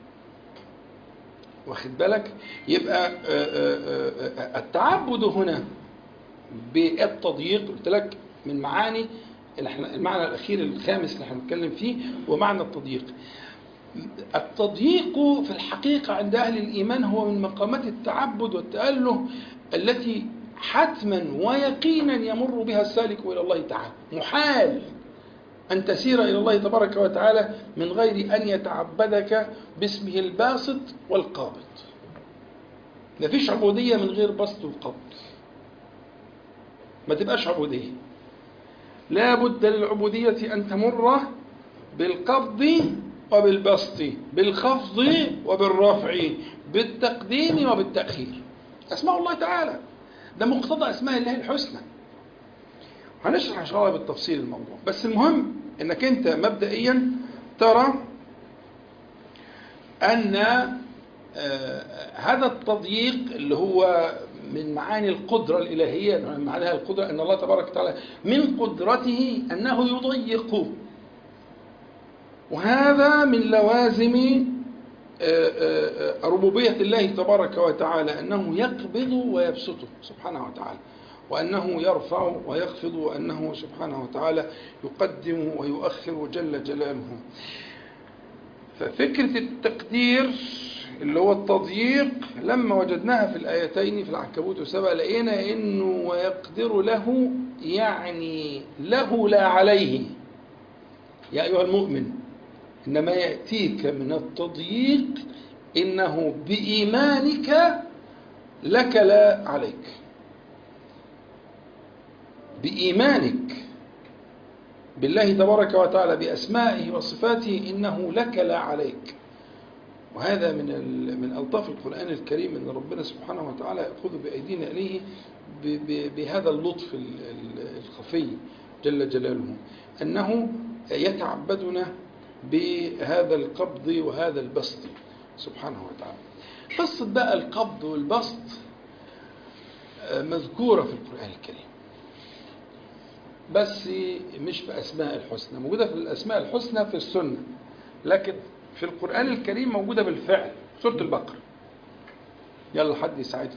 واخد بالك يبقى التعبد هنا بالتضييق قلت لك من معاني المعنى الأخير الخامس اللي احنا بنتكلم فيه هو معنى التضييق التضييق في الحقيقة عند أهل الإيمان هو من مقامات التعبد والتأله التي حتما ويقينا يمر بها السالك إلى الله تعالى محال أن تسير إلى الله تبارك وتعالى من غير أن يتعبدك باسمه الباسط والقابض ما فيش عبودية من غير بسط وقبض ما تبقاش عبودية لا بد للعبودية أن تمر بالقبض وبالبسط بالخفض وبالرفع بالتقديم وبالتأخير أسماء الله تعالى ده مقتضى أسماء الله الحسنى هنشرح ان شاء الله بالتفصيل الموضوع بس المهم انك انت مبدئيا ترى ان هذا التضييق اللي هو من معاني القدرة الإلهية من معناها القدرة أن الله تبارك وتعالى من قدرته أنه يضيق وهذا من لوازم ربوبية الله تبارك وتعالى أنه يقبض ويبسط سبحانه وتعالى وأنه يرفع ويخفض وأنه سبحانه وتعالى يقدم ويؤخر جل جلاله ففكرة التقدير اللي هو التضييق لما وجدناها في الآيتين في العنكبوت وسبع لقينا إنه ويقدر له يعني له لا عليه يا أيها المؤمن إنما يأتيك من التضييق إنه بإيمانك لك لا عليك بإيمانك بالله تبارك وتعالى بأسمائه وصفاته إنه لك لا عليك وهذا من من ألطاف القرآن الكريم أن ربنا سبحانه وتعالى يأخذ بأيدينا إليه بهذا اللطف الخفي جل جلاله أنه يتعبدنا بهذا القبض وهذا البسط سبحانه وتعالى قصة بقى القبض والبسط مذكورة في القرآن الكريم بس مش بأسماء الحسنى موجودة في الأسماء الحسنى في السنة لكن في القرآن الكريم موجودة بالفعل سورة البقرة يلا حد يساعدنا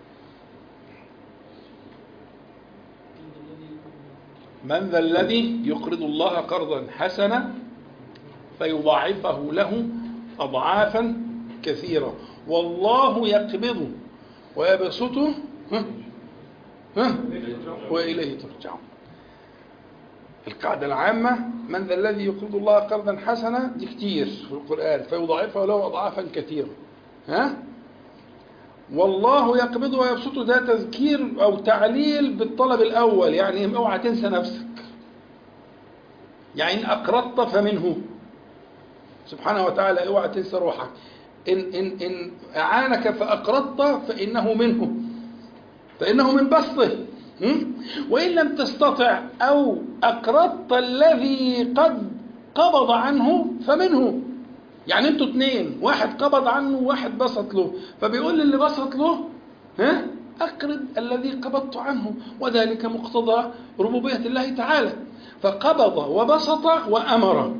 من ذا الذي يقرض الله قرضا حسنا فيضاعفه له أضعافا كثيرة والله يقبض ويبسطه ها ها وإليه ترجعون القاعدة العامة من ذا الذي يقرض الله قرضا حسنا دي كتير في القرآن فيضاعفه له أضعافا كثيرة ها والله يقبض ويبسط ده تذكير أو تعليل بالطلب الأول يعني اوعى تنسى نفسك يعني إن أقرضت فمنه سبحانه وتعالى اوعى تنسى روحك إن, إن, إن أعانك فأقرضت فإنه منه فإنه من بسطه وإن لم تستطع أو أقرضت الذي قد قبض عنه فمنه يعني انتوا اتنين واحد قبض عنه وواحد بسط له فبيقول للي بسط له ها أقرض الذي قبضت عنه وذلك مقتضى ربوبية الله تعالى فقبض وبسط وأمر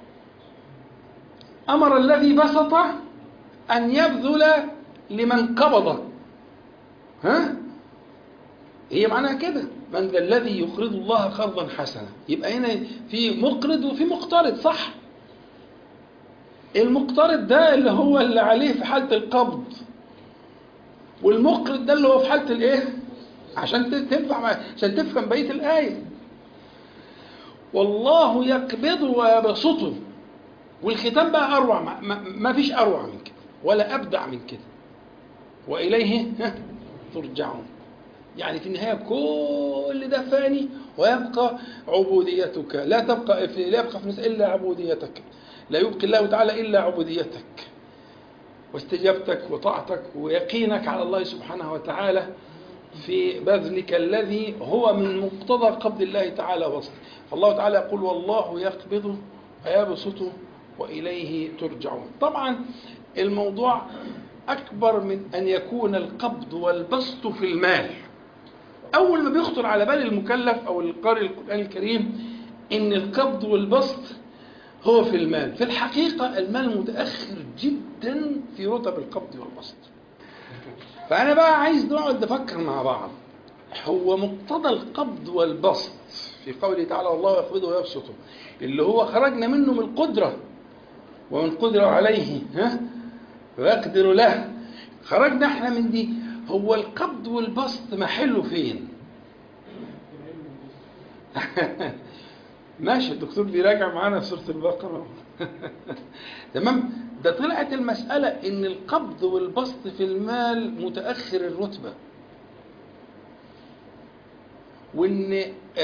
أمر الذي بسط أن يبذل لمن قبض ها هي معناها كده من ذا الذي يقرض الله قرضا حسنا يبقى هنا في مقرض وفي مقترض صح المقترض ده اللي هو اللي عليه في حالة القبض والمقرض ده اللي هو في حالة الايه عشان تنفع عشان تفهم بقية الآية والله يقبض ويبسطه والختام بقى أروع ما, ما فيش أروع من كده ولا أبدع من كده وإليه ترجعون يعني في النهاية كل ده فاني ويبقى عبوديتك لا تبقى في لا يبقى في إلا عبوديتك لا يبقي الله تعالى إلا عبوديتك واستجابتك وطاعتك ويقينك على الله سبحانه وتعالى في بذلك الذي هو من مقتضى قبض الله تعالى وسط فالله تعالى يقول والله يقبض ويبسط وإليه ترجعون طبعا الموضوع أكبر من أن يكون القبض والبسط في المال أول ما بيخطر على بال المكلف أو القارئ القرآن الكريم إن القبض والبسط هو في المال في الحقيقة المال متأخر جدا في رتب القبض والبسط فأنا بقى عايز نقعد نفكر مع بعض هو مقتضى القبض والبسط في قوله تعالى والله يقبضه ويبسطه اللي هو خرجنا منه من القدرة ومن قدرة عليه ها ويقدر له خرجنا احنا من دي هو القبض والبسط محله فين ماشي الدكتور بيراجع معانا في سورة البقرة تمام ده طلعت المسألة إن القبض والبسط في المال متأخر الرتبة وإن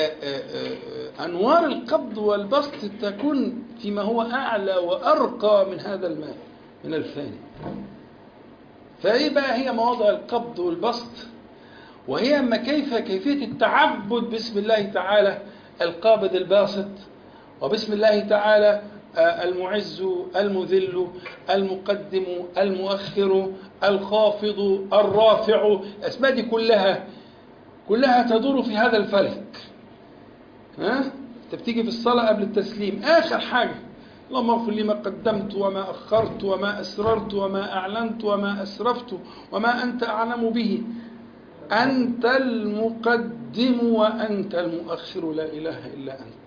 أنوار القبض والبسط تكون فيما هو أعلى وأرقى من هذا المال من الفاني فإيه بقى هي مواضع القبض والبسط وهي أما كيف كيفية التعبد باسم الله تعالى القابض الباسط وباسم الله تعالى المعز المذل المقدم المؤخر الخافض الرافع الأسماء دي كلها كلها تدور في هذا الفلك ها انت بتيجي في الصلاة قبل التسليم آخر حاجة اللهم اغفر لي ما قدمت وما أخرت وما أسررت وما أعلنت وما أسرفت وما أنت أعلم به أنت المقدم وأنت المؤخر لا إله إلا أنت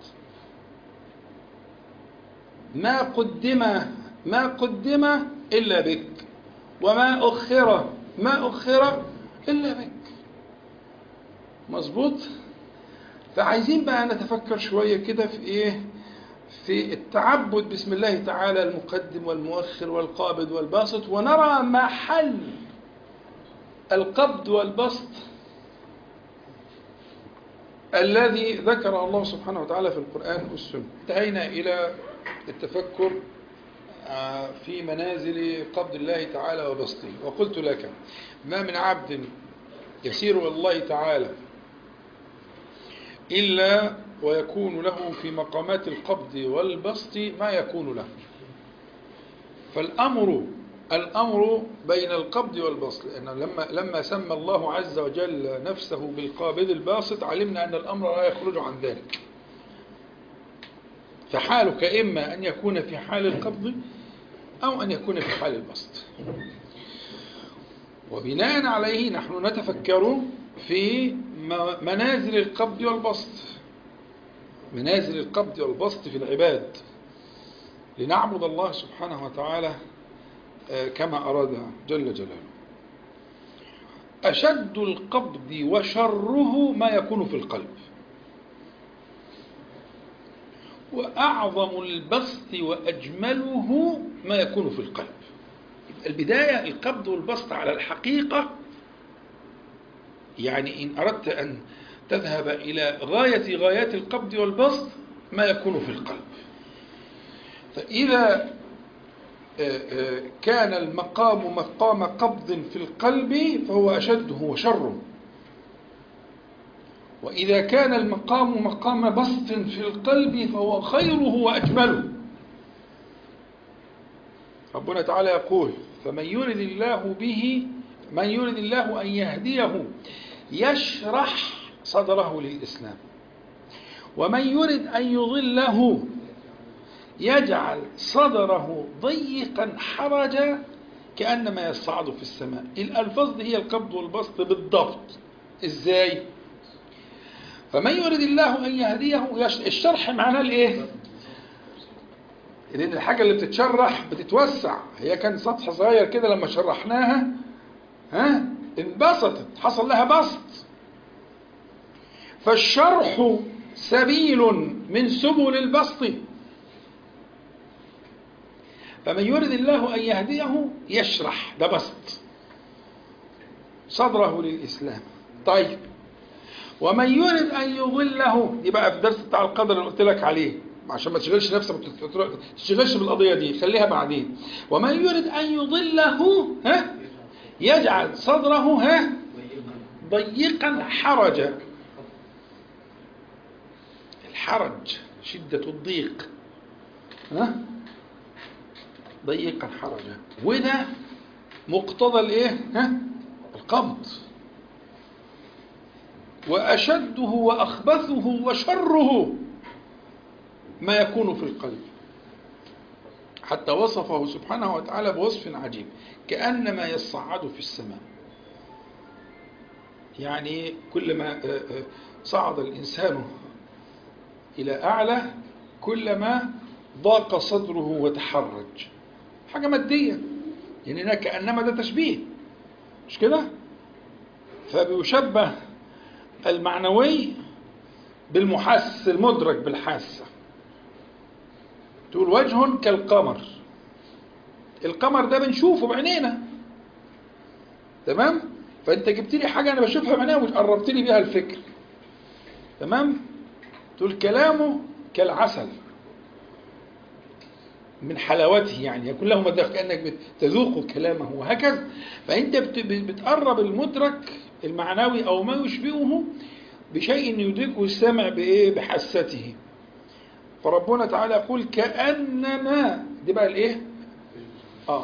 ما قدم ما قدم إلا بك وما أخر ما أخر إلا بك مظبوط فعايزين بقى نتفكر شوية كده في إيه في التعبد بسم الله تعالى المقدم والمؤخر والقابض والباسط ونرى محل القبض والبسط الذي ذكر الله سبحانه وتعالى في القرآن والسنة انتهينا إلى التفكر في منازل قبض الله تعالى وبسطه وقلت لك ما من عبد يسير إلى الله تعالى إلا ويكون له في مقامات القبض والبسط ما يكون له فالأمر الأمر بين القبض والبسط لأن لما, لما سمى الله عز وجل نفسه بالقابض الباسط علمنا أن الأمر لا يخرج عن ذلك فحالك إما أن يكون في حال القبض أو أن يكون في حال البسط وبناء عليه نحن نتفكر في منازل القبض والبسط منازل القبض والبسط في العباد لنعبد الله سبحانه وتعالى كما أراد جل جلاله أشد القبض وشره ما يكون في القلب وأعظم البسط وأجمله ما يكون في القلب البداية القبض والبسط على الحقيقة يعني إن أردت أن تذهب إلى غاية غايات القبض والبسط ما يكون في القلب فإذا كان المقام مقام قبض في القلب فهو أشده وشره وإذا كان المقام مقام بسط في القلب فهو خيره وأجمله ربنا تعالى يقول فمن يرد الله به من يرد الله أن يهديه يشرح صدره للإسلام ومن يرد أن يضله يجعل صدره ضيقا حرجا كأنما يصعد في السماء الألفاظ دي هي القبض والبسط بالضبط إزاي فمن يريد الله أن يهديه الشرح معناه الإيه لأن الحاجة اللي بتتشرح بتتوسع هي كان سطح صغير كده لما شرحناها ها انبسطت حصل لها بسط فالشرح سبيل من سبل البسط فمن يرد الله أن يهديه يشرح ده بسط صدره للإسلام طيب ومن يرد أن يضله دي بقى في الدرس بتاع القدر اللي قلت لك عليه عشان ما تشغلش نفسك ما تشغلش بالقضية دي خليها بعدين ومن يرد أن يضله ها يجعل صدره ها ضيقا حرجا الحرج شدة الضيق ها ضيقا حرجا وده مقتضى الايه ها القبض واشده واخبثه وشره ما يكون في القلب حتى وصفه سبحانه وتعالى بوصف عجيب كانما يصعد في السماء يعني كلما صعد الانسان الى اعلى كلما ضاق صدره وتحرج حاجة مادية يعني هنا كأنما ده تشبيه مش كده فبيشبه المعنوي بالمحس المدرك بالحاسة تقول وجه كالقمر القمر ده بنشوفه بعينينا تمام فانت جبت لي حاجة انا بشوفها بعينيا وقربت لي بيها الفكر تمام تقول كلامه كالعسل من حلاوته يعني يكون له مذاق كأنك تذوق كلامه وهكذا فأنت بتقرب المدرك المعنوي أو ما يشبهه بشيء يدركه السمع بإيه بحسته فربنا تعالى يقول كأنما دي بقى الإيه آه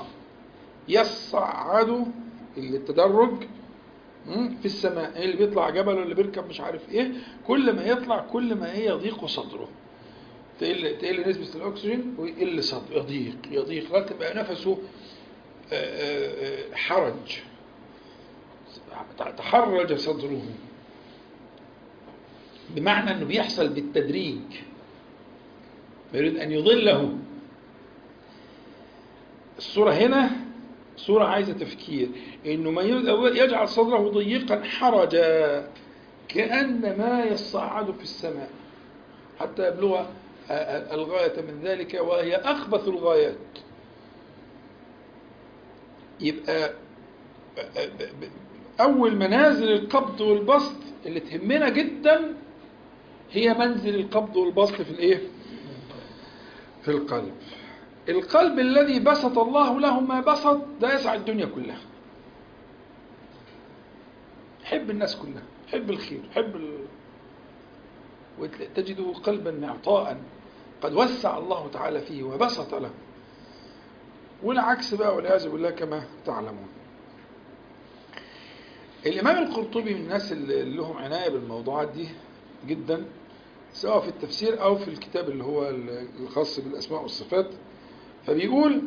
يصعد التدرج في السماء اللي بيطلع جبل واللي بيركب مش عارف ايه كل ما يطلع كل ما ايه يضيق صدره تقل تقل نسبة الأكسجين ويقل صدره يضيق يضيق لغاية تبقى نفسه آه، آه، آه، حرج تحرج صدره بمعنى أنه بيحصل بالتدريج يريد أن يضله الصورة هنا صورة عايزة تفكير إنه ما يجعل صدره ضيقا حرجا كأنما يصعد في السماء حتى يبلغ الغاية من ذلك وهي أخبث الغايات يبقى أول منازل القبض والبسط اللي تهمنا جدا هي منزل القبض والبسط في الإيه؟ في القلب القلب الذي بسط الله له ما بسط ده يسع الدنيا كلها حب الناس كلها حب الخير حب ال... وتجده قلبا معطاء قد وسع الله تعالى فيه وبسط له والعكس بقى والعياذ بالله كما تعلمون الإمام القرطبي من الناس اللي لهم عناية بالموضوعات دي جدا سواء في التفسير أو في الكتاب اللي هو الخاص بالأسماء والصفات فبيقول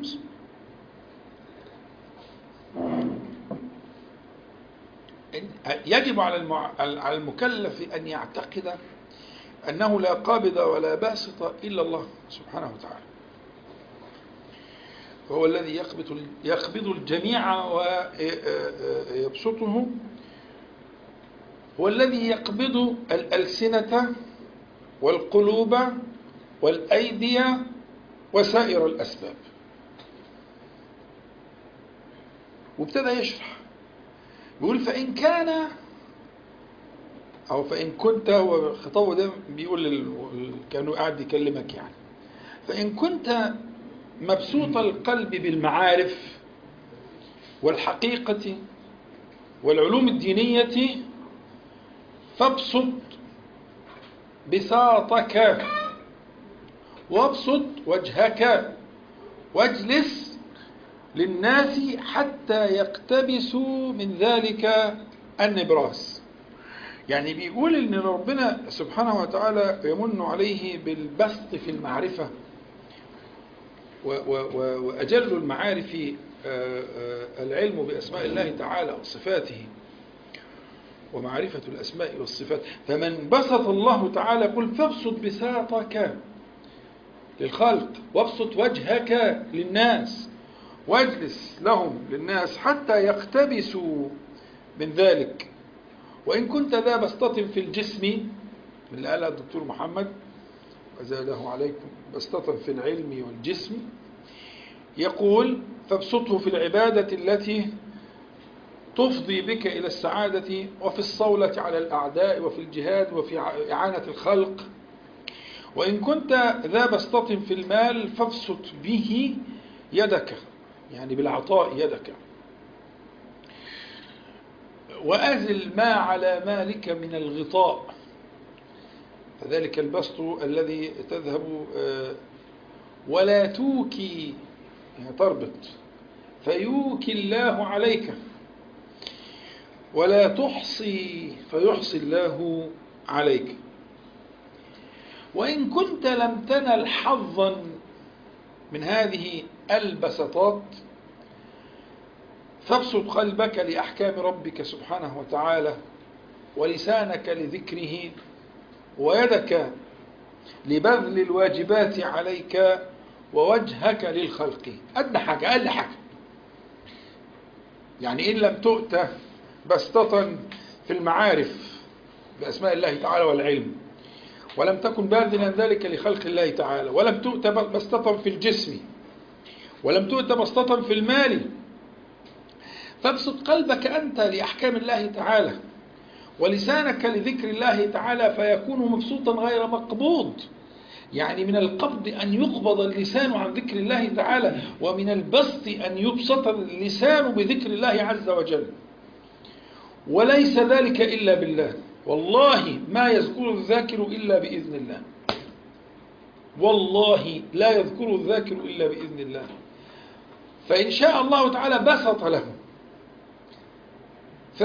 يجب على المكلف أن يعتقد أنه لا قابض ولا باسط إلا الله سبحانه وتعالى وهو الذي يقبض يقبض الجميع ويبسطه هو الذي يقبض الألسنة والقلوب والأيدي وسائر الأسباب وابتدى يشرح بيقول فإن كان أو فإن كنت هو خطابه ده بيقول كانوا قاعد يكلمك يعني فإن كنت مبسوط القلب بالمعارف والحقيقة والعلوم الدينية فابسط بساطك وابسط وجهك واجلس للناس حتى يقتبسوا من ذلك النبراس يعني بيقول ان ربنا سبحانه وتعالى يمن عليه بالبسط في المعرفة وأجل المعارف آه، آه، العلم بأسماء الله تعالى وصفاته ومعرفة الأسماء والصفات فمن بسط الله تعالى قل فابسط بساطك للخلق وابسط وجهك للناس واجلس لهم للناس حتى يقتبسوا من ذلك وإن كنت ذا بسطة في الجسم من اللي قالها الدكتور محمد وزاده عليكم بسطة في العلم والجسم يقول فابسطه في العبادة التي تفضي بك إلى السعادة وفي الصولة على الأعداء وفي الجهاد وفي إعانة الخلق وإن كنت ذا بسطة في المال فابسط به يدك يعني بالعطاء يدك وأزل ما على مالك من الغطاء فذلك البسط الذي تذهب آه، ولا توكي يعني تربط فيوكي الله عليك ولا تحصي فيحصي الله عليك وإن كنت لم تنل حظا من هذه البسطات فابسط قلبك لأحكام ربك سبحانه وتعالى ولسانك لذكره ويدك لبذل الواجبات عليك ووجهك للخلق أدنى حاجة أقل حاجة يعني إن لم تؤت بسطة في المعارف بأسماء الله تعالى والعلم ولم تكن باذلا ذلك لخلق الله تعالى ولم تؤت بسطة في الجسم ولم تؤت بسطة في المال فابسط قلبك أنت لأحكام الله تعالى ولسانك لذكر الله تعالى فيكون مبسوطا غير مقبوض يعني من القبض أن يقبض اللسان عن ذكر الله تعالى ومن البسط أن يبسط اللسان بذكر الله عز وجل وليس ذلك إلا بالله والله ما يذكر الذاكر إلا بإذن الله والله لا يذكر الذاكر إلا بإذن الله فإن شاء الله تعالى بسط له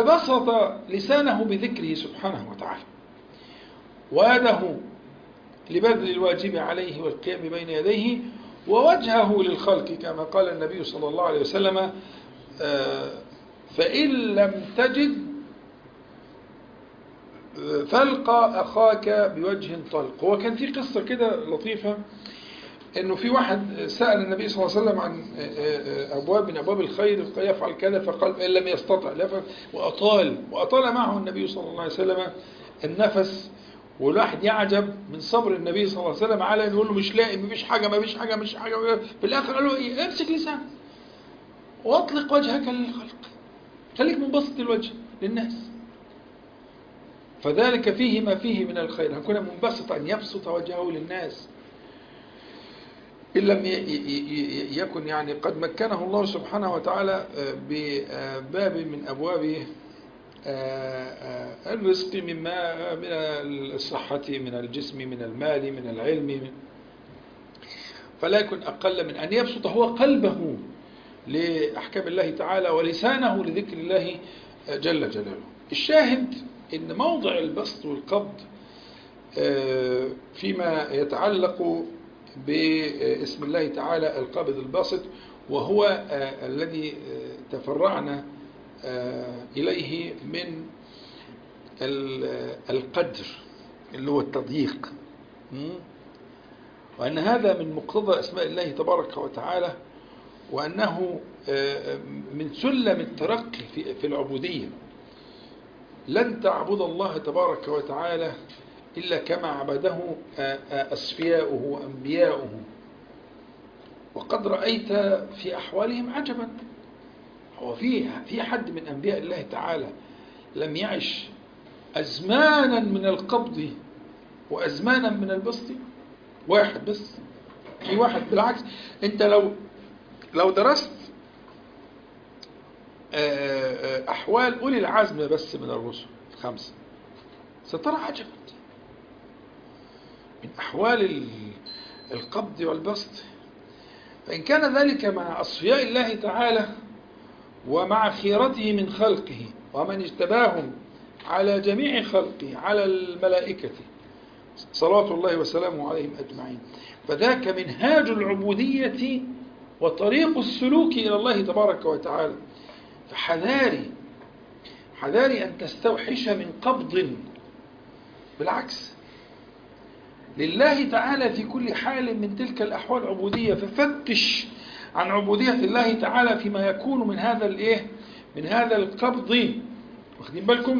فبسط لسانه بذكره سبحانه وتعالى ويده لبذل الواجب عليه والقيام بين يديه ووجهه للخلق كما قال النبي صلى الله عليه وسلم آه، فإن لم تجد فالقى أخاك بوجه طلق هو كان في قصة كده لطيفة انه في واحد سأل النبي صلى الله عليه وسلم عن ابواب من ابواب الخير يفعل كذا فقال ان لم يستطع واطال واطال معه النبي صلى الله عليه وسلم النفس والواحد يعجب من صبر النبي صلى الله عليه وسلم على انه يقول له مش لاقي مفيش حاجه مفيش حاجه مش حاجه في الاخر قال له ايه امسك لسانك واطلق وجهك للخلق خليك منبسط الوجه للناس فذلك فيه ما فيه من الخير هكون منبسط أن يبسط وجهه للناس إن لم يكن يعني قد مكنه الله سبحانه وتعالى بباب من أبواب الرزق مما من الصحة من الجسم من المال من العلم فلا يكن أقل من أن يبسط هو قلبه لأحكام الله تعالى ولسانه لذكر الله جل جلاله الشاهد إن موضع البسط والقبض فيما يتعلق باسم الله تعالى القابض الباسط وهو الذي تفرعنا إليه من القدر اللي هو التضييق وأن هذا من مقتضى أسماء الله تبارك وتعالى وأنه من سلم الترقي في العبودية لن تعبد الله تبارك وتعالى إلا كما عبده أصفياؤه وأنبياؤه وقد رأيت في أحوالهم عجبا هو في في حد من أنبياء الله تعالى لم يعش أزمانا من القبض وأزمانا من البسط واحد بس في واحد بالعكس أنت لو لو درست أحوال أولي العزم بس من الرسل الخمسة سترى عجبا من أحوال القبض والبسط فإن كان ذلك مع أصفياء الله تعالى ومع خيرته من خلقه ومن اجتباهم على جميع خلقه على الملائكة صلوات الله وسلامه عليهم أجمعين فذاك منهاج العبودية وطريق السلوك إلى الله تبارك وتعالى فحذاري حذاري أن تستوحش من قبض بالعكس لله تعالى في كل حال من تلك الأحوال عبودية ففتش عن عبودية الله تعالى فيما يكون من هذا الايه من هذا القبض واخدين بالكم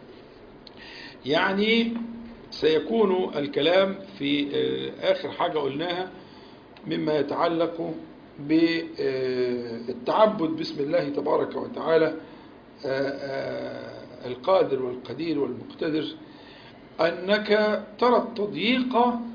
يعني سيكون الكلام في آخر حاجة قلناها مما يتعلق بالتعبد باسم الله تبارك وتعالى القادر والقدير والمقتدر أنك ترى التضييق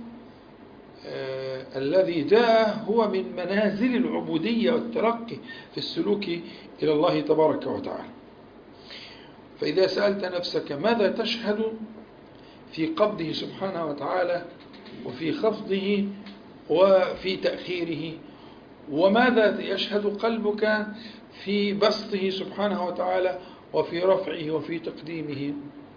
الذي جاء هو من منازل العبودية والترقي في السلوك إلى الله تبارك وتعالى فإذا سألت نفسك ماذا تشهد في قبضه سبحانه وتعالى وفي خفضه وفي تأخيره وماذا يشهد قلبك في بسطه سبحانه وتعالى وفي رفعه وفي تقديمه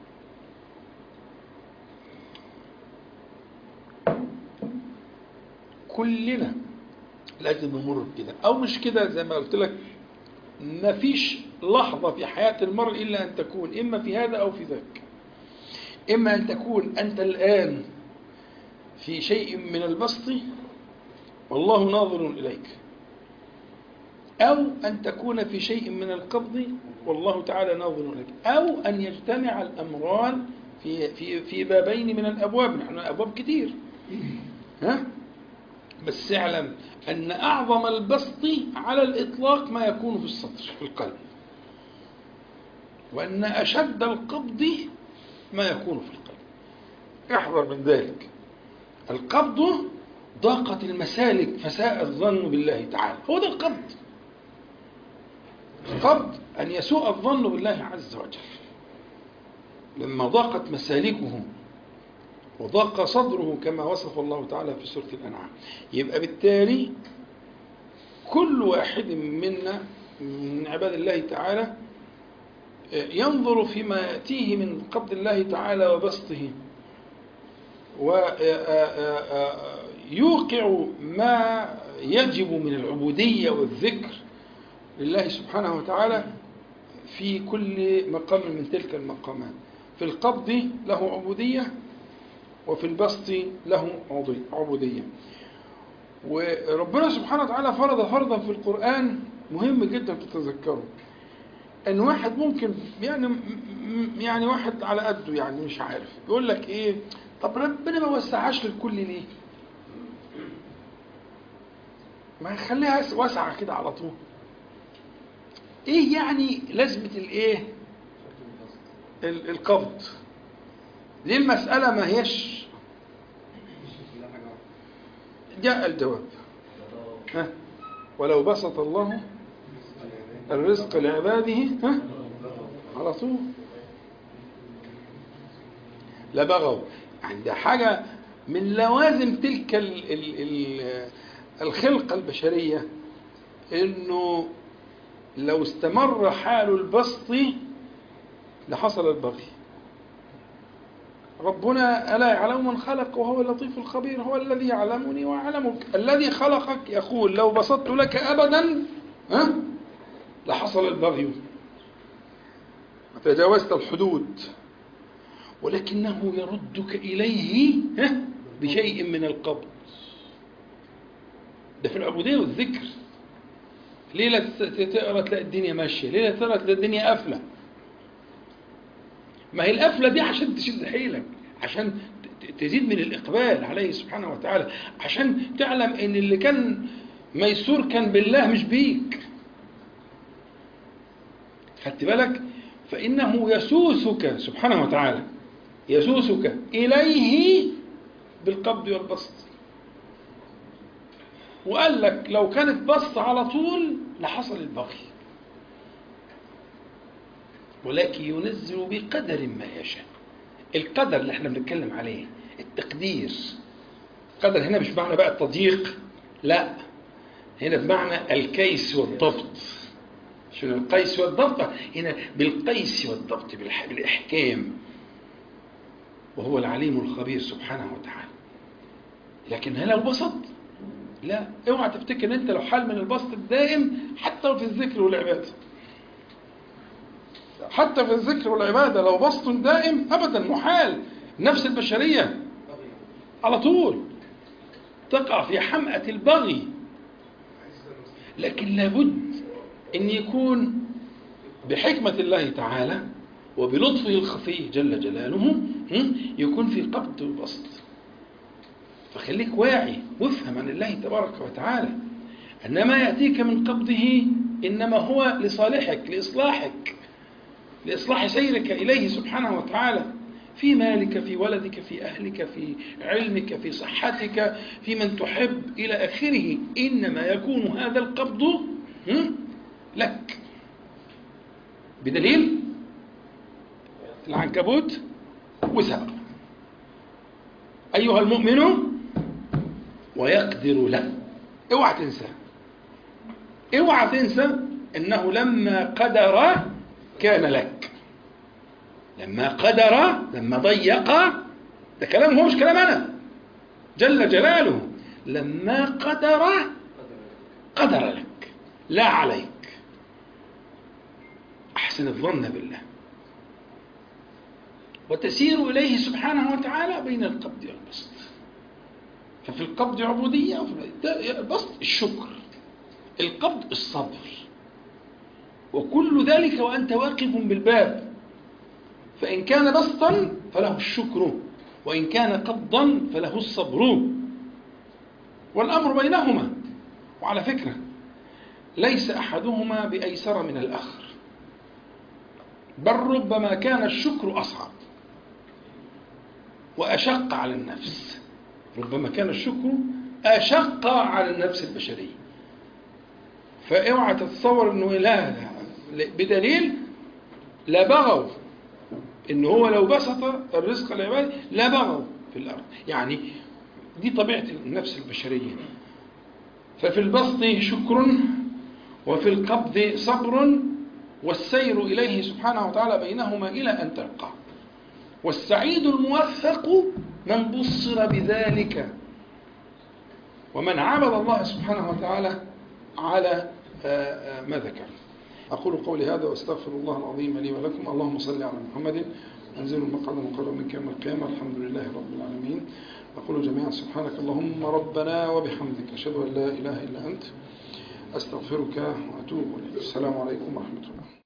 كلنا لازم نمر بكده او مش كده زي ما قلت لك ما فيش لحظة في حياة المرء إلا أن تكون إما في هذا أو في ذاك إما أن تكون أنت الآن في شيء من البسط والله ناظر إليك أو أن تكون في شيء من القبض والله تعالى ناظر إليك أو أن يجتمع الأمران في, في, في بابين من الأبواب نحن أبواب كتير ها؟ بس اعلم أن أعظم البسط على الإطلاق ما يكون في الصدر في القلب وأن أشد القبض ما يكون في القلب احذر من ذلك القبض ضاقت المسالك فساء الظن بالله تعالى هو ده القبض القبض أن يسوء الظن بالله عز وجل لما ضاقت مسالكه وضاق صدره كما وصف الله تعالى في سورة الأنعام يبقى بالتالي كل واحد منا من عباد الله تعالى ينظر فيما يأتيه من قبض الله تعالى وبسطه ويوقع ما يجب من العبودية والذكر لله سبحانه وتعالى في كل مقام من تلك المقامات في القبض له عبودية وفي البسط له عبودية وربنا سبحانه وتعالى فرض فرضا في القرآن مهم جدا تتذكره ان واحد ممكن يعني يعني واحد على قده يعني مش عارف يقول لك ايه طب ربنا ما وسعهاش للكل ليه ما يخليها واسعه كده على طول ايه يعني لازمه الايه القبض ليه المساله ما هيش جاء الجواب ها ولو بسط الله الرزق لعباده ها على طول لبغوا عند حاجة من لوازم تلك ال ال ال الخلقة البشرية انه لو استمر حال البسط لحصل البغي ربنا ألا يعلم من خلق وهو اللطيف الخبير هو الذي يعلمني ويعلمك الذي خلقك يقول لو بسطت لك أبدا ها لحصل البغي تجاوزت الحدود ولكنه يردك إليه بشيء من القبض ده في العبودية والذكر ليلة تقرأ تلاقي الدنيا ماشية ليلة تقرأ تلاقي الدنيا قافلة ما هي القفلة دي عشان تشد حيلك عشان تزيد من الإقبال عليه سبحانه وتعالى عشان تعلم إن اللي كان ميسور كان بالله مش بيك خدت بالك فإنه يسوسك سبحانه وتعالى يسوسك إليه بالقبض والبسط وقال لك لو كانت بسط على طول لحصل البغي ولكن ينزل بقدر ما يشاء القدر اللي احنا بنتكلم عليه التقدير القدر هنا مش معنى بقى التضييق لا هنا بمعنى الكيس والضبط شنو القيس والضبط هنا بالقيس والضبط بالإحكام وهو العليم الخبير سبحانه وتعالى لكن هل البسط لا اوعى تفتكر ان انت لو حال من البسط الدائم حتى في الذكر والعباده حتى في الذكر والعباده لو بسط دائم ابدا محال نفس البشريه على طول تقع في حمأة البغي لكن لابد ان يكون بحكمة الله تعالى وبلطفه الخفي جل جلاله يكون في قبض وبسط فخليك واعي وافهم عن الله تبارك وتعالى أن ما يأتيك من قبضه إنما هو لصالحك لإصلاحك لإصلاح سيرك إليه سبحانه وتعالى في مالك في ولدك في أهلك في علمك في صحتك في من تحب إلى آخره إنما يكون هذا القبض لك بدليل العنكبوت وسبق أيها المؤمن ويقدر له اوعى تنسى اوعى تنسى انه لما قدر كان لك لما قدر لما ضيق ده كلام هو مش كلام انا جل جلاله لما قدر قدر لك لا عليك احسن الظن بالله وتسير اليه سبحانه وتعالى بين القبض والبسط ففي القبض عبودية وفي البسط الشكر القبض الصبر وكل ذلك وأنت واقف بالباب فإن كان بسطا فله الشكر وإن كان قبضا فله الصبر والأمر بينهما وعلى فكرة ليس أحدهما بأيسر من الآخر بل ربما كان الشكر أصعب وأشق على النفس ربما كان الشكر أشق على النفس البشرية فاوعى تتصور انه لا, لا بدليل لا بغوا ان هو لو بسط الرزق العباد لا بغوا في الارض يعني دي طبيعه النفس البشريه ففي البسط شكر وفي القبض صبر والسير اليه سبحانه وتعالى بينهما الى ان تلقاه والسعيد الموفق من بصر بذلك ومن عبد الله سبحانه وتعالى على ما ذكر أقول قولي هذا وأستغفر الله العظيم لي ولكم اللهم صل على محمد أنزل المقعد مقرب من كيوم القيامة الحمد لله رب العالمين أقول جميعا سبحانك اللهم ربنا وبحمدك أشهد أن لا إله إلا أنت أستغفرك وأتوب إليك السلام عليكم ورحمة الله